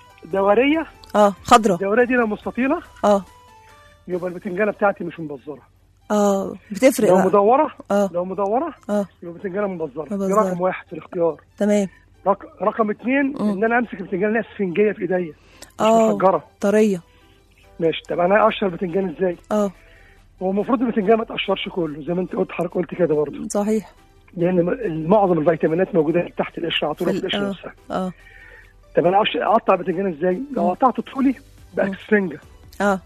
دوريه اه خضره الدوريه دي لو مستطيله اه يبقى البتنجانه بتاعتي مش مبزره اه بتفرق لو بقى. مدوره اه لو مدوره اه يبقى البتنجانه مبزره دي مبزرة. رقم واحد في الاختيار تمام رق... رقم اثنين ان انا امسك البتنجانه اللي هي اسفنجيه في ايديا مش اه محجره طريه ماشي طب انا اقشر البتنجان ازاي؟ اه هو المفروض البتنجان ما تقشرش كله زي ما انت قلت حضرتك قلت كده برضه صحيح لان م- معظم الفيتامينات موجوده تحت القشره على طول في في ال- القشره اه نفسها اه طب انا أقش- اقطع البتنجان ازاي؟ لو قطعته طولي بقت سفنجه اه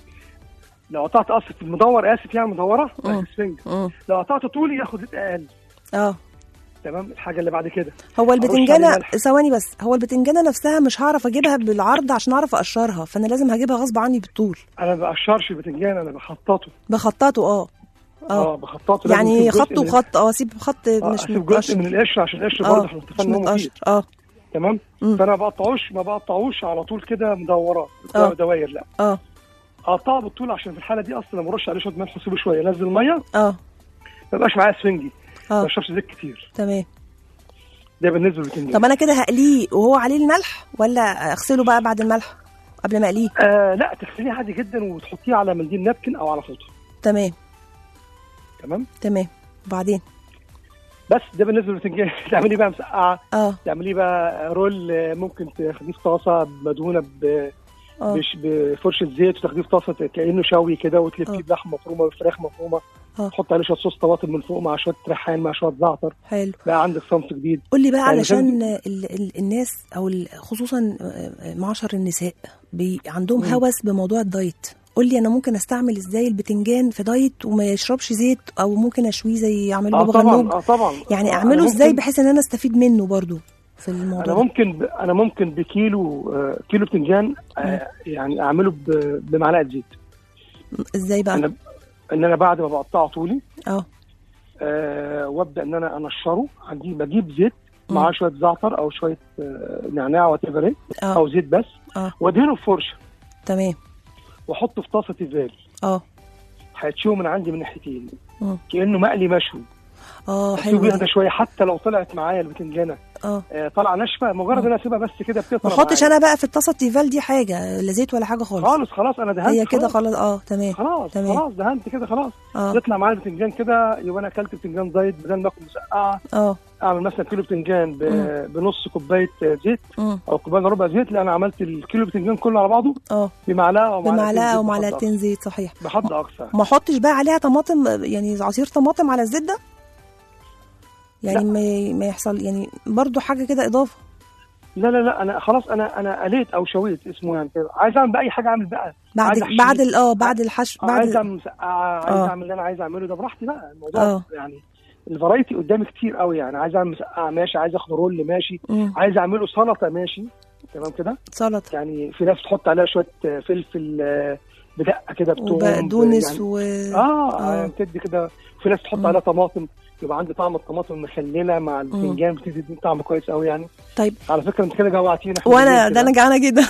لو قطعت اسف المدور اسف يعني مدوره بقت سفنجه مم. لو قطعته طولي ياخد اقل اه تمام الحاجه اللي بعد كده هو أرش عليه البتنجانه ملح. ثواني بس هو البتنجانه نفسها مش هعرف اجيبها بالعرض عشان اعرف اقشرها فانا لازم هجيبها غصب عني بالطول انا ما بقشرش البتنجان انا بخططه بخططه اه اه بخططه لازم يعني أسيب جزء خط من- وخط اه سيب خط آه، مش اسيب جزء متقشر من القشر عشان القشر آه، برضه احنا اتفقنا مش ان هو متقشر مفيد اه تمام فانا ما بقطعوش ما بقطعوش على طول كده مدورات آه. دواير لا اه اقطعه بالطول عشان في الحاله دي اصلا لما ارش عليه شويه ملح واسيبه شويه انزل الميه اه ما يبقاش معايا سفنجي آه. ما اشربش زيت كتير تمام ده بالنسبه للبتنجان طب انا كده هقليه وهو عليه الملح ولا اغسله بقى بعد الملح قبل ما اقليه آه لا تغسليه عادي جدا وتحطيه على منديل نابكن او على فوطه تمام تمام تمام وبعدين بس ده بالنسبه للبتنجان تعمليه بقى مسقعه اه تعمليه بقى رول آه، ممكن تاخديه في طاسه مدهونه ب اه مش بفرشه زيت وتاخديه في طاسه كانه شوي كده وتلفيه آه. بلحمه مفرومه وفراخ مفرومه اه تحط عليه شويه صوص طماطم من فوق مع شويه ريحان مع شويه زعتر حلو بقى عندك صنف جديد قول لي بقى يعني علشان فهمت؟ ال ال الناس او ال- خصوصا آه، معشر النساء بي عندهم مم. هوس بموضوع الدايت قول لي انا ممكن استعمل ازاي البتنجان في دايت وما يشربش زيت او ممكن اشويه زي يعملوا اه بابا طبعا غنوج اه طبعا يعني آه، اعمله أنا ازاي ممكن- بحيث ان انا استفيد منه برضو في الموضوع انا ده ممكن ب... انا ممكن بكيلو آه، كيلو بتنجان آه، يعني اعمله ب... بمعلقه زيت ازاي بقى انا ان انا بعد ما بقطعه طولي اه آه وابدا ان انا انشره عندي بجيب زيت مم. معاه شويه زعتر او شويه آه نعناع وات ايفر اه او زيت بس اه وادهنه في فرشه تمام واحطه في طاسه تيفال اه هيتشوي من عندي من ناحيتين مم. كانه مقلي مشوي اه اسيبه حلو يهدى ده شويه حتى لو طلعت معايا البتنجانه اه آه طالعه ناشفه مجرد ان انا اسيبها بس كده ما بتطلع احطش معايا. انا بقى في الطاسه التيفال دي حاجه لا زيت ولا حاجه خالص خالص خلاص انا دهنت هي كده خلاص اه تمام خلاص تمام. خلاص دهنت كده خلاص اه يطلع معايا البتنجان كده يبقى انا اكلت بتنجان دايت بدل ما اكل مسقعه اه اعمل مثلا كيلو بتنجان ب... مم. بنص كوبايه زيت مم. او كوبايه إلا ربع زيت لا انا عملت الكيلو بتنجان كله على بعضه اه بمعلقه او بمعلقه او زيت بحد معلقتين زيت صحيح أقصى. بحد اقصى ما احطش بقى عليها طماطم يعني عصير طماطم على الزيت ده يعني لا. ما ما يحصل يعني برضو حاجه كده اضافه لا لا لا انا خلاص انا انا قليت او شويت اسمه يعني كده عايز اعمل بقى اي حاجه اعمل بقى بعد عايز أحشيه. بعد ال- اه بعد الحشو آه، بعد عايز ال- اعمل مسقعه عايز آه. اعمل اللي انا عايز اعمله ده براحتي بقى الموضوع آه. يعني الفرايتي قدامي كتير قوي يعني عايز اعمل مسقعه ماشي عايز اخد رول ماشي مم. عايز اعمله سلطه ماشي تمام كده سلطه يعني في ناس تحط عليها شويه فلفل آه، بدقه كده بتوم وبقدونس يعني و اه, آه. آه. بتدي كده في ناس تحط مم. عليها طماطم يبقى عندي طعم الطماطم المخلله مع البتنجان بتدي طعم كويس قوي يعني طيب على فكره انت كده جوعتيني إحنا وانا بالليل ده كده. انا جعانه جدا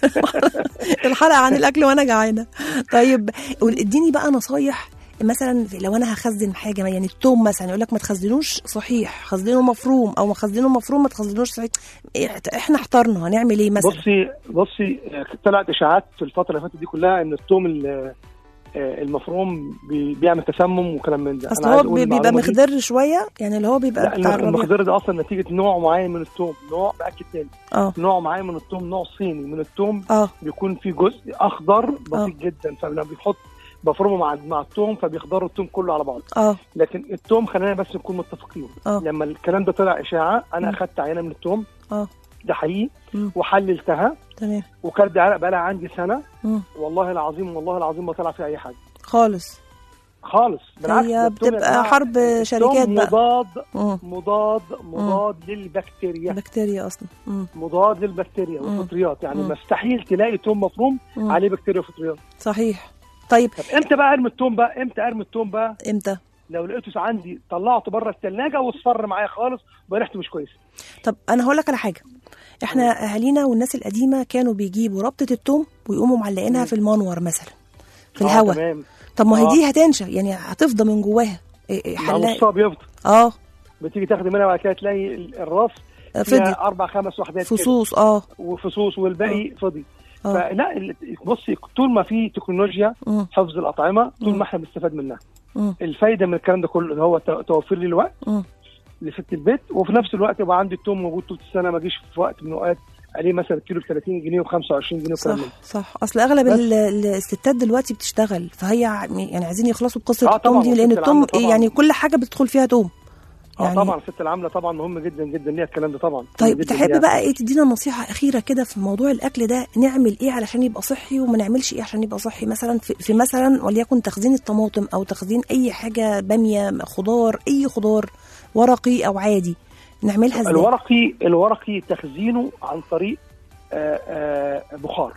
الحلقه عن الاكل وانا جعانه طيب قول- اديني بقى نصايح مثلا في- لو انا هخزن حاجه يعني التوم مثلا يقول لك ما تخزنوش صحيح خزنه مفروم او ما خزنه مفروم ما تخزنوش صحيح إح- احنا احترنا هنعمل ايه مثلا بصي بصي آه، طلعت اشاعات في الفتره اللي فاتت دي كلها ان الثوم ال- آه، المفروم بي- بيعمل تسمم وكلام من ده اصل أنا هو عايز أقول بي- بيبقى المعلومة دي. مخضر شويه يعني اللي هو بيبقى لا بتاع الربيع المخدر ده اصلا نتيجه نوع معين من الثوم نوع باكد تاني اه نوع معين من الثوم نوع صيني من الثوم اه بيكون فيه جزء اخضر آه. بسيط جدا فلما بيحط بفرمه مع مع الثوم فبيخضروا الثوم كله على بعضه اه لكن الثوم خلينا بس نكون متفقين آه. لما الكلام ده طلع اشاعه انا مم. اخدت عينه من الثوم اه ده حقيقي مم. وحللتها تمام وكانت دي بقى لها عندي سنه مم. والله العظيم والله العظيم ما طلع فيها اي حاجه خالص خالص بالعكس هي ده الثوم يا بتبقى جماعة، حرب الثوم شركات بقى مضاد مم. مضاد مضاد للبكتيريا بكتيريا اصلا مم. مضاد للبكتيريا مم. والفطريات يعني مم. مستحيل تلاقي توم مفروم مم. عليه بكتيريا وفطريات صحيح طيب طب امتى بقى ارمي التوم بقى امتى ارمي التوم بقى امتى لو لقيته عندي طلعته بره الثلاجه واصفر معايا خالص وبقى ريحته مش كويسه طب انا هقول لك على حاجه احنا اهالينا والناس القديمه كانوا بيجيبوا ربطه التوم ويقوموا معلقينها في المنور مثلا في آه، الهواء تمام طب ما هي آه. دي هتنشف يعني هتفضى من جواها إيه- إيه مع حلاق نصها بيفضل اه بتيجي تاخدي منها بعد كده تلاقي ال- الراس فضي فيها اربع خمس وحدات كده. فصوص اه وفصوص والباقي فضي آه. فلا ال- بصي طول ما في تكنولوجيا مم. حفظ الاطعمه طول مم. ما احنا بنستفاد منها مم. الفايده من الكلام ده كله اللي هو تو- توفير لي الوقت مم. لست البيت وفي نفس الوقت يبقى عندي التوم موجود طول السنه ما اجيش في وقت من الاوقات عليه مثلا كيلو ب 30 جنيه و25 جنيه صح وكلام من ده. صح اصل اغلب بس. ال- ال- الستات دلوقتي بتشتغل فهي يعني عايزين يخلصوا بقصه آه التوم طبعاً، دي لان والست التوم العاملة طبعاً. يعني كل حاجه بتدخل فيها توم اه يعني- طبعا الست العامله طبعا مهم جدا جدا ليها الكلام ده طبعا طيب مهم جداً تحب ليها. بقى ايه تدينا نصيحه اخيره كده في موضوع الاكل ده نعمل ايه علشان يبقى صحي وما نعملش ايه عشان يبقى صحي مثلا في, في مثلا وليكن تخزين الطماطم او تخزين اي حاجه باميه خضار اي خضار ورقي او عادي نعملها ازاي الورقي الورقي تخزينه عن طريق آه، آه، بخار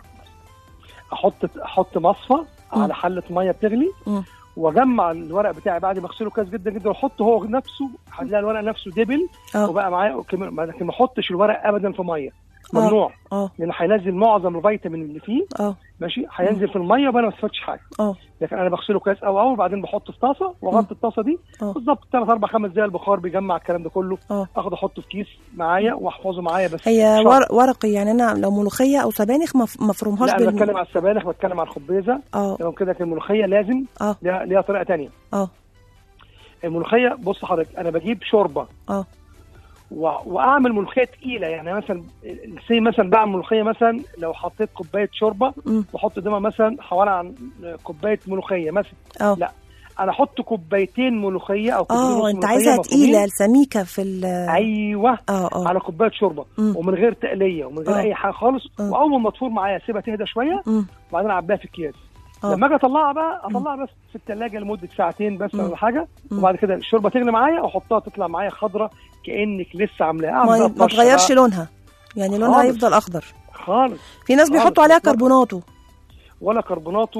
احط احط مصفى على حله ميه بتغلي مم. واجمع الورق بتاعي بعد ما اغسله كويس جدا جدا واحطه هو نفسه هتلاقي الورق نفسه دبل اه وبقى معايا كم- لكن ما احطش الورق ابدا في ميه آه. ممنوع اه لانه هينزل معظم الفيتامين اللي فيه اه ماشي هينزل في الميه وانا ما استفدتش حاجه اه لكن انا بغسله كويس قوي قوي وبعدين بحطه في طاسه واغطي الطاسه دي اه. بالظبط ثلاث اربع خمس دقايق البخار بيجمع الكلام ده كله اه. اخد احطه في كيس معايا واحفظه معايا بس هي شهر. ور... ورقي يعني انا لو ملوخيه او سبانخ ما ف- ما افرمهاش لا انا بتكلم على السبانخ بتكلم على الخبيزه اه لو كده لكن الملوخيه لازم اه ليها ليها طريقه تانية اه الملوخيه بص حضرتك انا بجيب شوربه اه و... واعمل ملوخيه تقيله يعني مثلا سي مثلا بعمل ملوخيه مثلا لو حطيت كوبايه شوربه مم. واحط قدامها مثلا حوالي عن كوبايه ملوخيه مثلا اه لا انا احط كوبايتين ملوخيه او كوبايتين اه ونص انت ملوخية عايزها مفرومين. تقيله سميكه في ال ايوه اه اه على كوبايه شوربه مم. ومن غير تقليه ومن غير آه. اي حاجه خالص آه. واول ما تفور معايا اسيبها تهدى شويه مم. وبعدين اعبيها في اكياس آه. لما اجي اطلعها بقى اطلعها بس في الثلاجه لمده ساعتين بس مم. ولا حاجه مم. وبعد كده الشوربه تغلي معايا واحطها تطلع معايا خضره كانك لسه عاملاها ما, أعمل ما بقى تغيرش بقى. لونها يعني لونها خالص. هيفضل اخضر خالص في ناس خالص. بيحطوا عليها إطلاقاً. كربوناتو ولا كربوناتو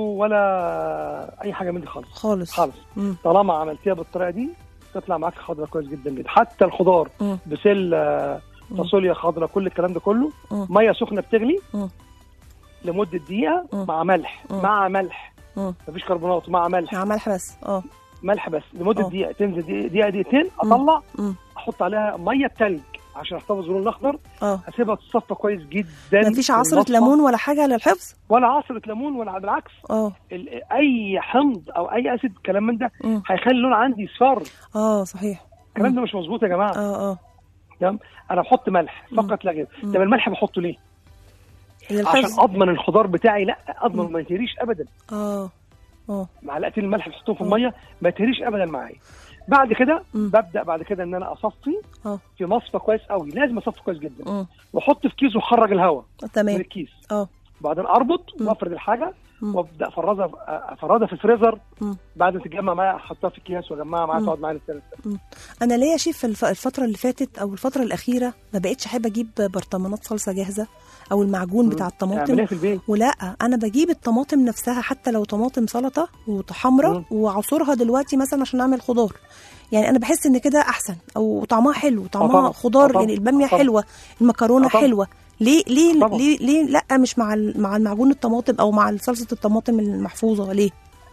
ولا اي حاجه من دي خالص خالص خالص مم. طالما عملتيها بالطريقه دي تطلع معاك خضره كويس جدا جدا حتى الخضار مم. بسله فاصوليا خضراء كل الكلام ده كله مم. ميه سخنه بتغلي مم. لمده دقيقه مم. مع ملح مم. مع ملح مم. مفيش كربونات مع ملح مع ملح بس اه ملح بس لمده آه. دقيقه تنزل دقيقه دقيقة- دقيقتين اطلع مم. احط عليها ميه بتلج عشان احتفظ باللون الاخضر اه اسيبها تتصفى كويس جدا مفيش في عصرة المصفى. ليمون ولا حاجة للحفظ ولا عصره ليمون ولا بالعكس اه ال- اي حمض او اي اسيد كلام من ده مم. هيخلي اللون عندي يصفر اه صحيح الكلام ده مش مظبوط يا جماعه اه اه تمام انا بحط ملح فقط لا غير مم. طب الملح بحطه ليه عشان للحفظ اضمن الخضار بتاعي لا اضمن ما يتهريش ابدا اه اه معلقتين الملح بحطهم في الميه ما يتهريش ابدا معايا بعد كده ببدا بعد كده ان انا اصفي اه في مصفى كويس قوي لازم اصفي كويس جدا مم. واحط في كيس واخرج الهواء من تمام الكيس اه وبعدين اربط وافرد الحاجه مم. وابدا افرزها افردها في الفريزر مم. بعد ما تتجمع معايا احطها في اكياس واجمعها معايا مم. تقعد معايا للسنه مم. انا ليا شيف في الف- الفتره اللي فاتت او الفتره الاخيره ما بقتش احب اجيب برطمانات صلصه جاهزه او المعجون بتاع الطماطم اعمليها في البيت ولا انا بجيب الطماطم نفسها حتى لو طماطم سلطه وحمرا واعصرها دلوقتي مثلا عشان اعمل خضار يعني انا بحس ان كده احسن او طعمها حلو طعمها طبعاً. خضار طبعاً. يعني الباميه طبعاً. حلوه المكرونه طبعاً. حلوه ليه ليه طبعاً. ليه ليه لا مش مع ال- مع المعجون الطماطم او مع صلصه الطماطم المحفوظه ليه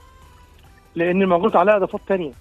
لان الموجود عليها اضافات تانية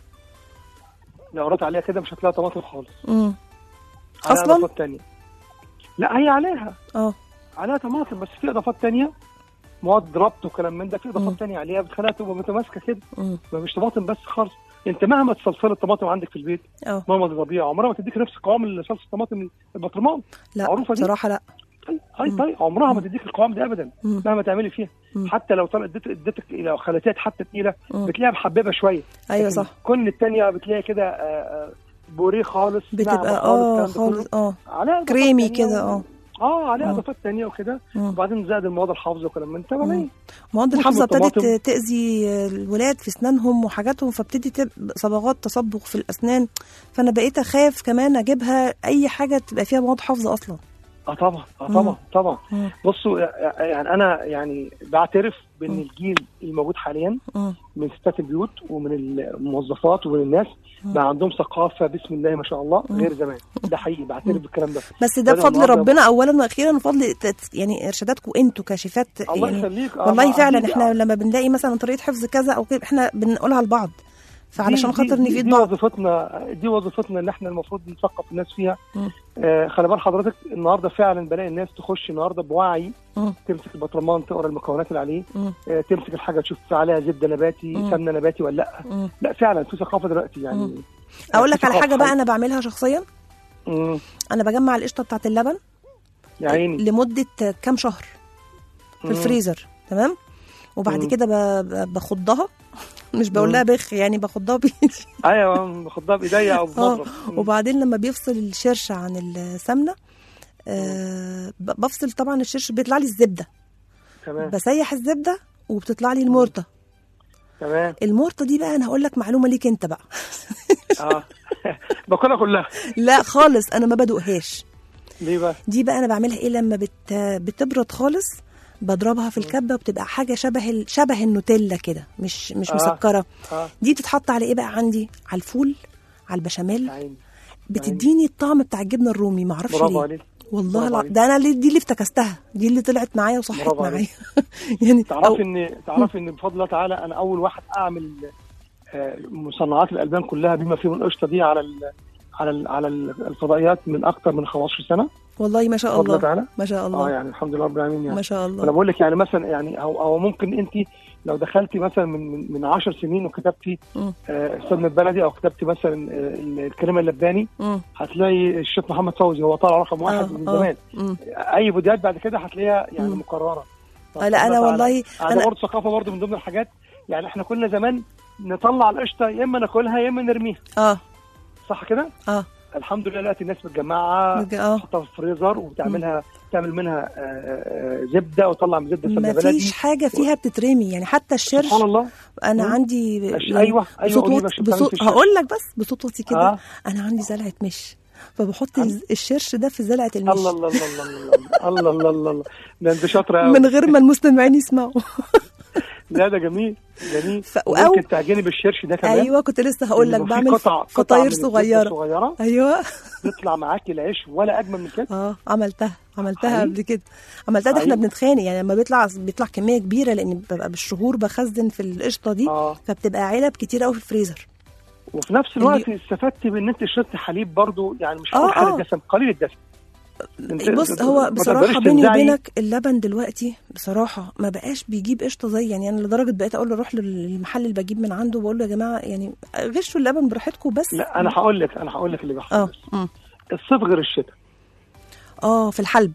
لو قريت عليها كده مش هتلاقي طماطم خالص امم عليها أصلاً؟ اضافات تانية لا هي عليها اه عليها طماطم بس في اضافات تانية مواد ربط وكلام من ده في اضافات تانية عليها بتخليها تبقى متماسكه كده مم. ما مش طماطم بس خالص انت مهما تصلصل الطماطم عندك في البيت اه مهما تضربيها عمرها ما تديك نفس قوام اللي صلصه الطماطم البطرمان لا معروفه دي بصراحه لا طيب هاي طيب عمرها ما تديك القوام ده ابدا مم. مهما تعملي فيها مم. حتى لو طلعت اديت- اديتك لو خليتها حتى تقيله مم. بتلاقيها محببه شويه ايوه لكن صح كل التانية بتلاقي كده آه، آه، بوريه خالص ناعمة بتبقى خالص، اه الكلام ده كله. خالص اه عليها إضافات كريمي تانية كده و- اه اه عليها مم. اضافات تانية وكده مم. وبعدين زائد المواد الحافظه وكلام من ده مم. طبعا مواد موسم الحافظه ابتدت الطماطم. تاذي الولاد في اسنانهم وحاجاتهم فابتدي تبقى صبغات تصبغ في الاسنان فانا بقيت اخاف كمان اجيبها اي حاجه تبقى فيها مواد حافظه اصلا اه طبعا اه مم. طبعا طبعا مم. بصوا يعني انا يعني بعترف بان الجيل الموجود حاليا مم. من ستات البيوت ومن الموظفات ومن الناس بقى عندهم ثقافه بسم الله ما شاء الله غير زمان ده حقيقي بعترف بالكلام ده بس ده بدأوا بفضل النهاردة- ربنا اولا واخيرا وفضل تت- يعني ارشاداتكم انتوا كشيفات الله يعني يخليك آه، والله ما فعلا أكيد. احنا لما بنلاقي مثلا طريقه حفظ كذا او كده احنا بنقولها لبعض فعلشان دي- خاطر دي- نفيد دي بعض وظيفتنا دي وظيفتنا اللي احنا المفروض نثقف الناس فيها مم. آه خلي بال حضرتك النهارده فعلا بلاقي الناس تخش النهارده بوعي مم. تمسك البطرمان تقرا المكونات اللي عليه مم. آه تمسك الحاجه تشوف عليها زبده نباتي مم. سمنه نباتي ولا لا مم. لا فعلا في ثقافه دلوقتي يعني مم. اقول لك في على ثقافة حاجه بقى حقيقية. انا بعملها شخصيا مم. انا بجمع القشطه بتاعت اللبن يا عيني لمده كام شهر في مم. الفريزر تمام وبعد مم. كده ب- ب- بخضها مش بقول لها بخ يعني بخضها بايدي ايوه باخدها بايديا او اه بمضرب مم. وبعدين لما بيفصل الشرش عن السمنه آه ب- بفصل طبعا الشرش بيطلع لي الزبده تمام بسيح الزبده وبتطلع لي المرطه تمام المرطه دي بقى انا هقول لك معلومه ليك انت بقى اه باكلها كلها لا خالص انا ما بدوقهاش ليه بقى؟ دي بقى انا بعملها ايه لما بت... بتبرد خالص بضربها في الكبه وبتبقى حاجه شبه ال... شبه النوتيلا كده مش مش آه. مسكره اه دي بتتحط على ايه بقى عندي على الفول على البشاميل يا عيني بتديني الطعم بتاع الجبنه الرومي معرفش برافو ليه عليك والله برافو الع... عليك. ده انا اللي دي اللي افتكستها دي اللي طلعت معايا وصحت برافو معايا عليك. يعني تعرفي ان تعرفي ان بفضل الله تعالى انا اول واحد اعمل آه، مصنعات الالبان كلها بما فيهم القشطه دي على ال على ال على ال- الفضائيات من اكثر من 15 سنه والله ما شاء بفضل الله الله تعالى ما شاء اه الله يعني الحمد لله رب العالمين يعني ما شاء انا الله بقول لك يعني مثلا يعني او او ممكن انت لو دخلتي مثلا من من, من 10 سنين وكتبتي مم. آه، استاذ من البلدي او كتبتي مثلا آه، الكلمه اللباني مم. هتلاقي الشيخ محمد فوزي هو طالع رقم واحد آه، من آه. زمان مم. اي فيديوهات بعد كده هتلاقيها يعني مم. مكرره آه، لا انا والله انا انا برضه ثقافه برضه من ضمن الحاجات يعني احنا كنا زمان نطلع القشطه يا اما ناكلها يا اما نرميها اه صح كده؟ اه الحمد لله دلوقتي الناس متجمعه متج- اه تحطها في الفريزر وتعملها تعمل منها آه، آه، زبده وتطلع من زبده سمنه ما بلدي فيش حاجه فيها بتترمي يعني حتى الشرش سبحان الله انا مم. عندي أش- أيوة، أيوة، بصوت قولي وط- بقى شو بتعمل بصوت في الشرش. هقول لك بس بصوت وطي كده آه. انا عندي زلعه مش فبحط الز- الشرش ده في زلعه المش الله الله الله الله الله الله الله الله الله ده انت شاطره قوي من غير ما المستمعين يسمعوا لا ده جميل جميل ف- أو- ممكن تعجني بالشرش ده كمان ايوه كنت لسه هقول لك إنه في بعمل قطع- قطع من فطاير الزبدة صغيره صغيره ايوه يطلع معاكي العيش ولا اجمل من كده اه عملتها عملتها حقيقي؟ قبل كده عملتها ده احنا حقيقي؟ بنتخانق يعني لما بيطلع بيطلع كميه كبيره لان ببقى بالشهور بخزن في القشطه دي اه فبتبقى علب كتير قوي في الفريزر وفي نفس الوقت استفدتي بان انت شربتي حليب برضو يعني مش آه، هقول حالة آه. دسم قليل الدسم انت- بص هو ما بصراحه تقدريش بيني تمنعي- وبينك اللبن دلوقتي بصراحه ما بقاش بيجيب قشطه زي يعني انا لدرجه بقيت اقول له روح للمحل اللي بجيب من عنده بقول له يا جماعه يعني غشوا اللبن براحتكم بس لا انا هقول لك انا هقول لك اللي بيحصل اه بس. مم. الصيف غير الشتاء اه في الحلب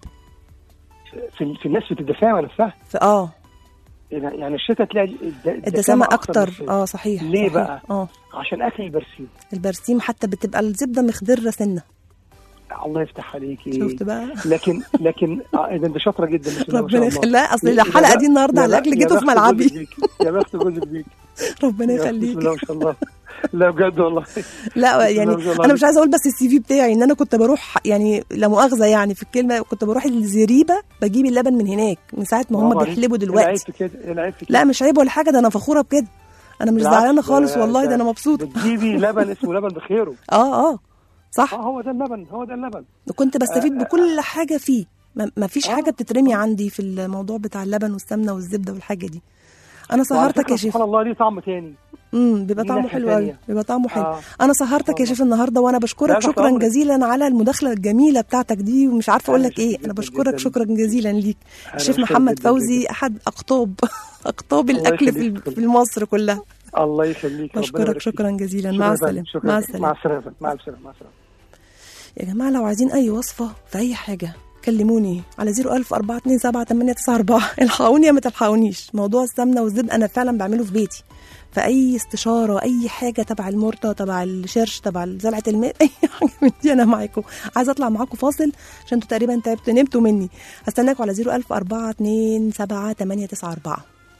في, في الناس الدسامه نفسها في اه يعني يعني الشتاء تلاقي الد- الدسامه من اكتر الصيف. اه صحيح ليه صحيح. بقى؟ اه عشان اكل البرسيم البرسيم حتى بتبقى الزبده مخضره سنه الله يفتح عليكي شفت بقى لكن لكن آه ده انت شاطره جدا بسم الله ما شاء ربنا الله. يخليها اصل يا- الحلقه يا دي النهارده يا على الاكل يا جيتوا في بخت ملعبي جوزك بيك. يا بخت جوزك بيك ربنا يا بخت يخليك بسم الله ما شاء الله لا بجد والله لا بسم يعني الله ما شاء الله انا مش عايزه اقول بس السي في بتاعي ان انا كنت بروح يعني لا مؤاخذه يعني في الكلمه كنت بروح الزريبه بجيب اللبن من هناك من ساعه ما هم برافو عليك. بيحلبوا إيه العيب دلوقتي في كده إيه العيب في كده لا مش عيب ولا حاجه ده انا فخوره بكده انا مش بالعكس، زعلانه خالص ده- والله ده ده انا مبسوطه بتجيبي لبن اسمه لبن بخيره اه اه صح اه هو ده اللبن هو ده اللبن وكنت بستفيد آه، آه، بكل حاجه فيه ما ما فيش آه، حاجه بتترمي عندي في الموضوع بتاع اللبن والسمنه والزبده والحاجه دي انا سهرتك وعلى يا فكرة شيف سبحان الله ليه طعم تاني امم بيبقى ليه طعمه نكهة حلو قوي تانية. بيبقى طعمه حلو آه. انا سهرتك يا شيف النهارده وانا لا، بشكرك تحت شكرا أمرك. جزيلا على المداخله الجميله بتاعتك دي ومش عارفه اقول أنا لك ايه مبسوط انا جداً بشكرك جداً. شكرا جزيلا ليك أنا الشيف مبسوط محمد جداً فوزي جداً. احد اقطاب اقطاب الله الاكل في يخليك. في مصر كلها الله يخليك ربنا بشكرك يبارك فيك. شكرا جزيلا شكراً مع يا السلامه فندم. شكراً. مع مع السلامه السلامه مع السلامه مع السلامه يا جماعة لو عايزين أي وصفة في أي حاجة كلموني على 01000 427 الحقوني يا ما تلحقونيش موضوع السمنة والزبدة أنا فعلا بعمله في بيتي فأي استشارة أي حاجة تبع المرطة تبع الشرش تبع زلعة الماء أي حاجة من دي أنا معاكم عايزة أطلع معاكم فاصل عشان انتوا تقريبا تعبتوا نمتوا مني هستناكم على 01000 427 894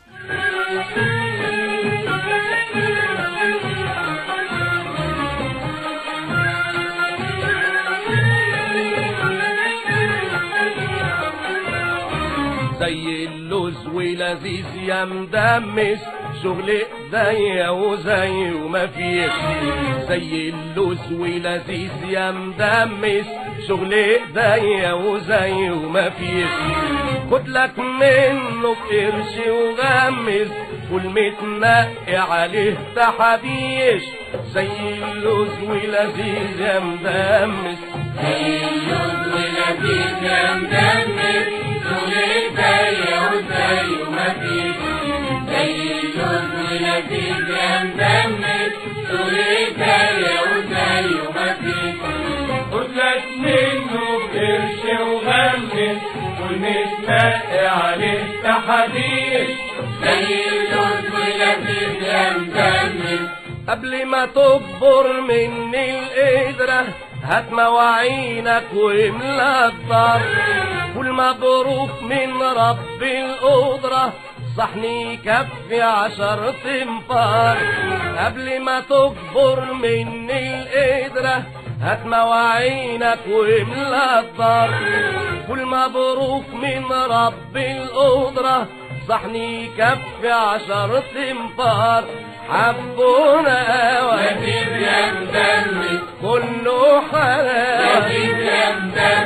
زي اللوز ولذيذ يا مدمس شغل ايديا وزي وما فيش زي اللوز ولذيذ يا مدمس شغل ايديا وزي وما فيش خد لك منه بقرش وغمس والمتنقي عليه تحابيش زي اللوز ولذيذ يا مدمس زي اللوز ولذيذ يا مدمس شغل ايديا وزي وما فيش زي اللوز ولذيذ يا مدمس شغل ايديا وزي وما فيش خد لك منه بقرش وغمس والمتنقي عليه تحابيش زي اللوز ولذيذ يا مدمس قبل ما تكبر مني القدرة هات مواعينك واملا الدار قول مبروك من رب القدرة صحني يكفي عشر تنفار قبل ما تكبر مني القدرة هات مواعينك واملا الدار قول مبروك من رب القدرة صحني يكفي عشر تنفار حبونا وجيب يا مدمس كله حلال وجيب يا مدمس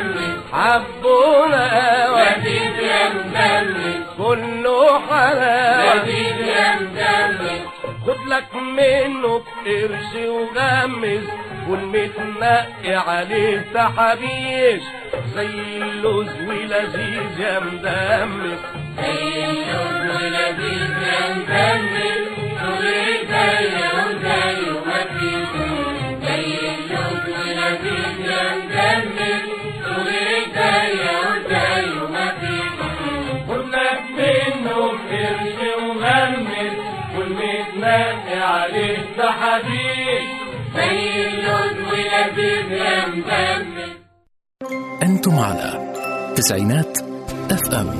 حبونا لذيذ يا مدلس كله حلاوة لذيذ يا مدلس خد لك منه بقرش وغمس والمتنقي عليه تحابيش زي اللوز ولذيذ يا مدمس زي اللوز ولذيذ يا مدلس وغير زيه وزيه مفيش زي اللوز ولذيذ يا مدلس وغير زيه وزيه مفيش خد لك منه بقرش وغمس والمتنقي عليه تحابيش زي اللوز ولذيذ يا مدلس أنتم على تسعينات اف ام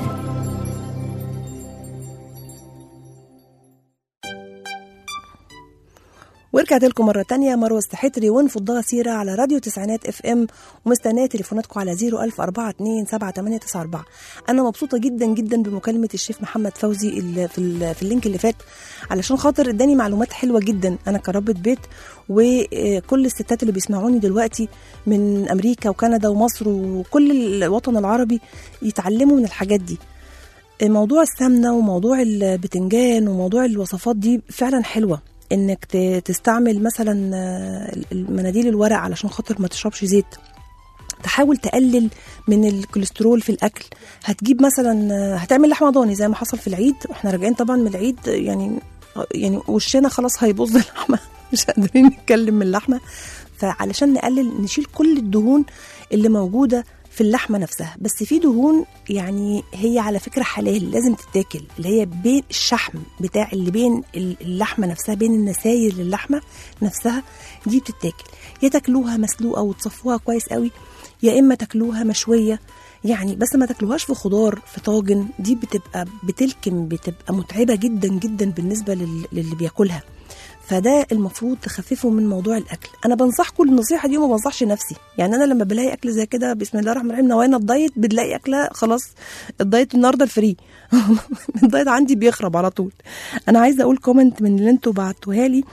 ورجعت لكم مرة تانية مروة السحتري ونفضها سيرة على راديو تسعينات اف ام ومستنية تليفوناتكم على 010427894 أنا مبسوطة جدا جدا بمكالمة الشيف محمد فوزي اللي في, ال- في اللينك اللي فات علشان خاطر اداني معلومات حلوة جدا أنا كربة بيت وكل الستات اللي بيسمعوني دلوقتي من أمريكا وكندا ومصر وكل الوطن العربي يتعلموا من الحاجات دي موضوع السمنه وموضوع البتنجان وموضوع الوصفات دي فعلا حلوه انك ت- تستعمل مثلا آه، المناديل الورق علشان خاطر ما تشربش زيت تحاول تقلل من الكوليسترول في الاكل هتجيب مثلا آه، هتعمل لحمه ضاني زي ما حصل في العيد واحنا راجعين طبعا من العيد آه، يعني آه، يعني وشنا خلاص هيبوظ اللحمه مش قادرين نتكلم من اللحمه فعلشان نقلل نشيل كل الدهون اللي موجوده في اللحمه نفسها بس في دهون يعني هي على فكره حلال لازم تتاكل اللي هي بين الشحم بتاع اللي بين اللحمه نفسها بين النساير للحمه نفسها دي بتتاكل يا تاكلوها مسلوقه وتصفوها كويس قوي يا اما تاكلوها مشويه يعني بس ما تاكلوهاش في خضار في طاجن دي بتبقى بتلكم بتبقى متعبه جدا جدا بالنسبه لل- للي بياكلها فده المفروض تخففوا من موضوع الاكل انا بنصحكم النصيحه دي وما بنصحش نفسي يعني انا لما بلاقي اكل زي كده بسم الله الرحمن الرحيم نوايا الدايت بتلاقي اكله خلاص الدايت النهارده الفري الدايت عندي بيخرب على طول انا عايزه اقول كومنت من اللي انتوا بعتوها لي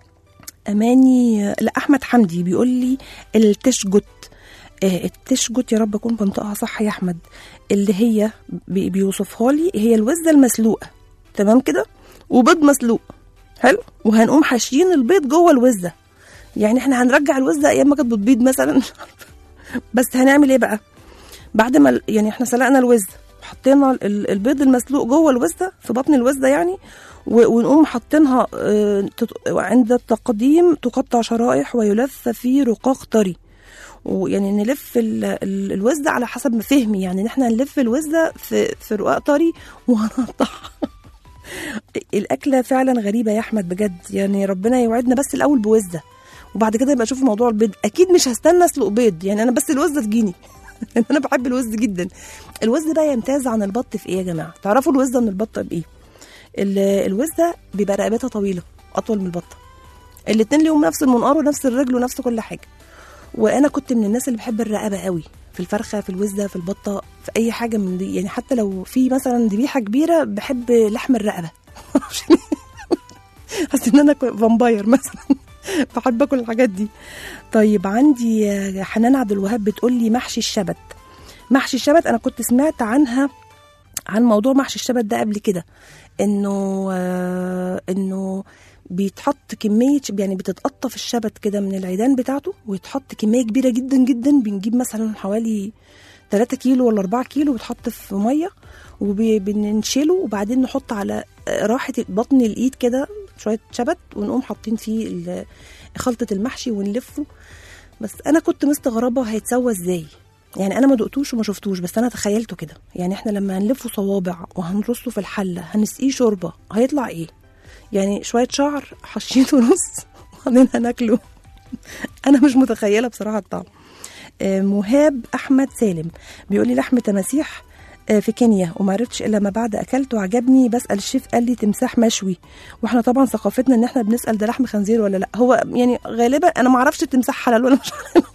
اماني لا احمد حمدي بيقول لي التشجت آه، التشجت يا رب اكون بنطقها صح يا احمد اللي هي بي- بيوصفها لي هي الوزه المسلوقه تمام كده وبيض مسلوق حلو وهنقوم حاشيين البيض جوه الوزه يعني احنا هنرجع الوزه ايام ما كانت بتبيض مثلا بس هنعمل ايه بقى بعد ما ال- يعني احنا سلقنا الوزه وحطينا ال- البيض المسلوق جوه الوزه في بطن الوزه يعني و- ونقوم حاطينها آه، تت- عند التقديم تقطع شرائح ويلف في رقاق طري ويعني نلف ال- ال- الوزه على حسب ما فهمي يعني ان احنا نلف الوزه في في رقاق طري وهنقطعها الاكله فعلا غريبه يا احمد بجد يعني ربنا يوعدنا بس الاول بوزه وبعد كده يبقى اشوف موضوع البيض اكيد مش هستنى اسلق بيض يعني انا بس الوزه تجيني لان انا بحب الوز جدا الوز بقى يمتاز عن البط في ايه يا جماعه تعرفوا الوزه من البطه بايه ال- الوزه بيبقى رقبتها طويله اطول من البطه الاتنين ليهم نفس المنقار ونفس الرجل ونفس كل حاجه وانا كنت من الناس اللي بحب الرقبه قوي في الفرخه في الوزه في البطه في اي حاجه من دي يعني حتى لو في مثلا ذبيحه كبيره بحب لحم الرقبه حاسه ان انا كو- فامباير مثلا بحب اكل الحاجات دي طيب عندي آه، حنان عبد الوهاب بتقول لي محشي الشبت محشي الشبت انا كنت سمعت عنها عن موضوع محشي الشبت ده قبل كده انه آه انه بيتحط كمية يعني بتتقطف الشبت كده من العيدان بتاعته ويتحط كمية كبيرة جدا جدا بنجيب مثلا حوالي 3 كيلو ولا 4 كيلو بيتحط في مية وبننشله وبعدين نحط على راحة بطن الإيد كده شوية شبت ونقوم حاطين فيه ال- خلطة المحشي ونلفه بس أنا كنت مستغربة هيتسوى إزاي يعني أنا ما دقتوش وما شفتوش بس أنا تخيلته كده يعني إحنا لما هنلفه صوابع وهنرصه في الحلة هنسقيه شوربة هيطلع إيه يعني شوية شعر حشيته نص وبعدين هناكله أنا مش متخيلة بصراحة الطعم آه، مهاب أحمد سالم بيقول لي لحم تماسيح آه، في كينيا وما عرفتش الا ما بعد اكلته عجبني بسال الشيف قال لي تمساح مشوي واحنا طبعا ثقافتنا ان احنا بنسال ده لحم خنزير ولا لا هو يعني غالبا انا ما اعرفش التمساح حلال ولا مش حلال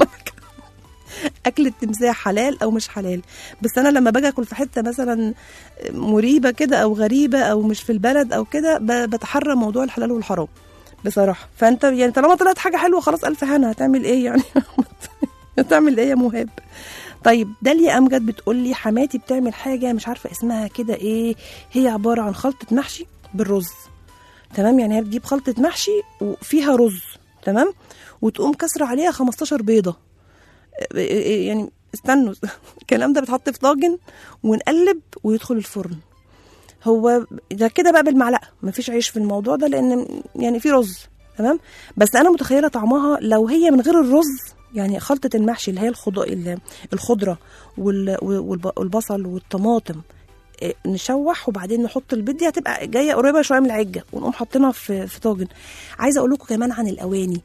اكل التمساح حلال او مش حلال بس انا لما باجي اكل في حته مثلا مريبه كده او غريبه او مش في البلد او كده ب- بتحرى موضوع الحلال والحرام بصراحه فانت يعني طالما طلعت حاجه حلوه خلاص الف هنا هتعمل ايه يعني هتعمل ايه يا مهاب طيب داليا امجد بتقول لي حماتي بتعمل حاجه مش عارفه اسمها كده ايه هي عباره عن خلطه محشي بالرز تمام يعني هي بتجيب خلطه محشي وفيها رز تمام وتقوم كسر عليها 15 بيضه إيه- إيه- يعني استنوا الكلام ده بيتحط في طاجن ونقلب ويدخل الفرن هو ده كده بقى بالمعلقه مفيش عيش في الموضوع ده لان يعني في رز تمام بس انا متخيله طعمها لو هي من غير الرز يعني خلطه المحشي اللي هي الخض... ال- الخضره وال... والب- والبصل والطماطم إيه، نشوح وبعدين نحط البيض دي هتبقى جايه قريبه شويه من العجه ونقوم حاطينها في في طاجن عايزه اقول لكم كمان عن الاواني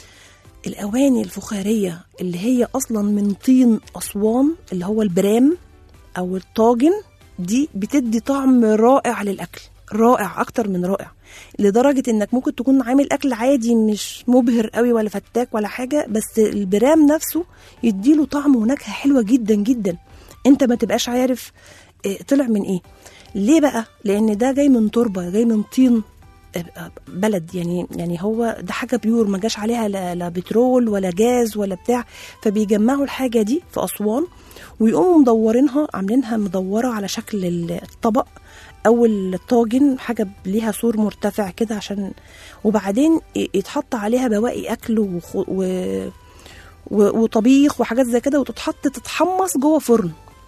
الاواني الفخاريه اللي هي اصلا من طين اسوان اللي هو البرام او الطاجن دي بتدي طعم رائع للاكل رائع اكتر من رائع لدرجه انك ممكن تكون عامل اكل عادي مش مبهر قوي ولا فتاك ولا حاجه بس البرام نفسه يديله طعم ونكهه حلوه جدا جدا انت ما تبقاش عارف إيه طلع من ايه ليه بقى لان ده جاي من تربه جاي من طين بلد يعني يعني هو ده حاجه بيور ما جاش عليها لا, لا بترول ولا جاز ولا بتاع فبيجمعوا الحاجه دي في اسوان ويقوموا مدورينها عاملينها مدوره على شكل الطبق او الطاجن حاجه ليها سور مرتفع كده عشان وبعدين ي- يتحط عليها بواقي اكل وخ... و... و... وطبيخ وحاجات زي كده وتتحط تتحمص جوه فرن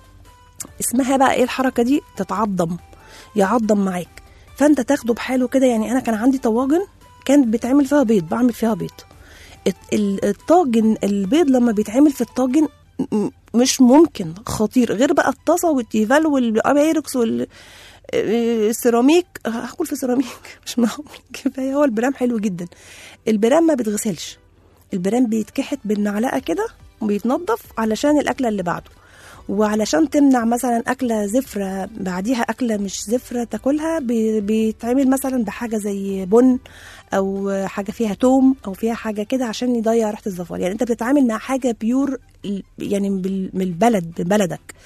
اسمها بقى ايه الحركه دي تتعضم يعضم معاك فانت تاخده بحاله كده يعني انا كان عندي طواجن كانت بتعمل فيها بيض بعمل فيها بيض الت- ال- الطاجن البيض لما بيتعمل في الطاجن م- مش ممكن خطير غير بقى الطاسه والتيفال والبايركس وال آه، السيراميك آه، هاكل في سيراميك مش معقول كفايه هو البرام حلو جدا البرام ما بيتغسلش البرام بيتكحت بالمعلقه كده وبيتنضف علشان الاكله اللي بعده وعلشان تمنع مثلا اكله زفره بعديها اكله مش زفره تاكلها بي- بيتعمل مثلا بحاجه زي بن او حاجه فيها توم او فيها حاجه كده عشان يضيع ريحه الزفار يعني انت بتتعامل مع حاجه بيور ال- يعني بال- من البلد ببلدك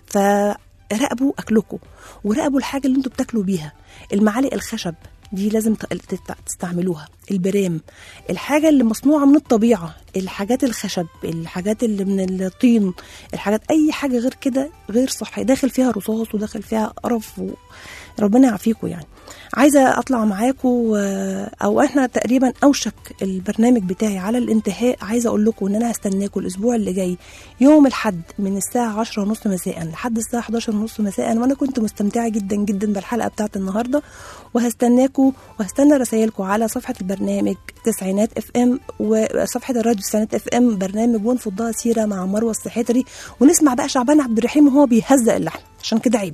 فراقبوا اكلكم وراقبوا الحاجه اللي انتوا بتاكلوا بيها المعالق الخشب دي لازم ت- تت- تستعملوها البرام الحاجه اللي مصنوعه من الطبيعه الحاجات الخشب الحاجات اللي من الطين الحاجات اي حاجه غير كده غير صحيه داخل فيها رصاص وداخل فيها قرف و... ربنا يعافيكم يعني عايزه اطلع معاكم آه، او احنا تقريبا اوشك البرنامج بتاعي على الانتهاء عايزه اقول لكم ان انا هستناكم الاسبوع اللي جاي يوم الحد من الساعه 10 ونص مساء لحد الساعه 11 ونص مساء وانا كنت مستمتعه جدا جدا بالحلقه بتاعت النهارده وهستناكم وهستنى رسائلكم على صفحه البرنامج تسعينات اف ام وصفحه الراديو تسعينات اف ام برنامج ونفضها سيره مع مروه السحتري ونسمع بقى شعبان عبد الرحيم وهو بيهزق اللحن عشان كده عيب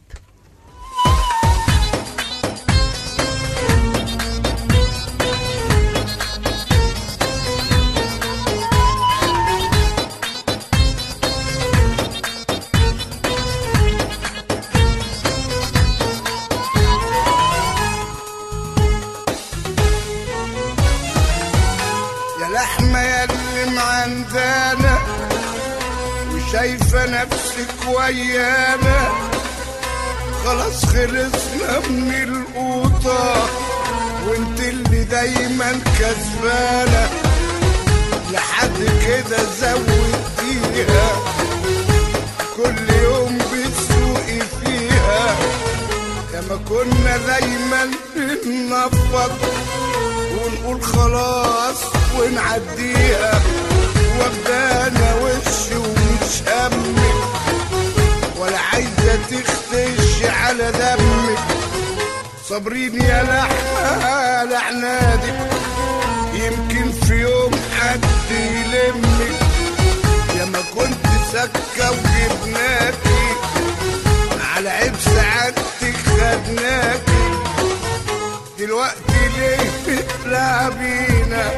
يا لحمة يا اللي معندانا وشايفة نفسك ويانا خلاص خلصنا من القوطة وانت اللي دايما كسبانة لحد كده زودتيها كل يوم بتسوقي فيها يا ما كنا دايما بننفض ونقول خلاص ونعديها واخدانا وش ومش همك ولا عايزة تختش على دمك صابرين يا لحمة على عنادك يمكن في يوم حد يلمك يا ما كنت سكة وجبناكي على عيب سعادتك خدناكي دلوقتي ليه بتلعبينا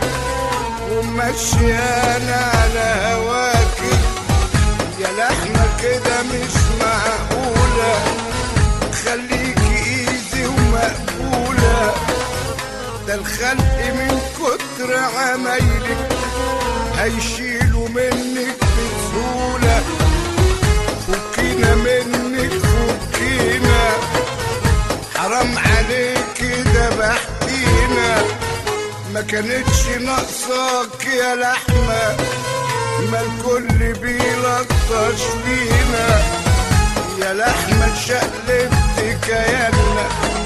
ومشيانا على هواكي يا لحمة كده مش معقولة خليكي ايزي ومقبولة ده الخلق من كتر عمايلك هيشيلوا منك بسهولة فكينا منك فكينا حرام عليك ذبحتينا ما كانتش ناقصاك يا لحمة ما الكل بيلطش فينا يا لحمة شقلبت كياننا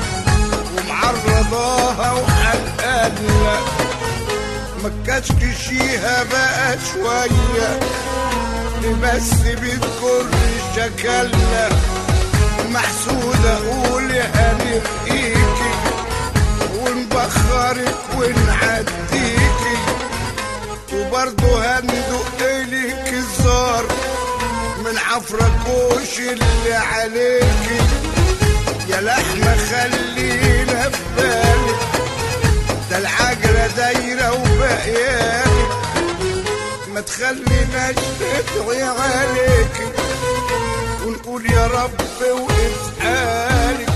ومعرضاها وحلقانا ما كشكشيها بقى شوية دي بس بتجر شكلنا محسودة قولي هنرقيكي ونبخرك ونعديكي وبرضه هندق ليك الزار من عفركوش اللي عليكي يا لحمة خلينا في بالك ده العجلة دايرة وبقيالك ما تخليناش ندعي عليكي ونقول يا رب وافعالك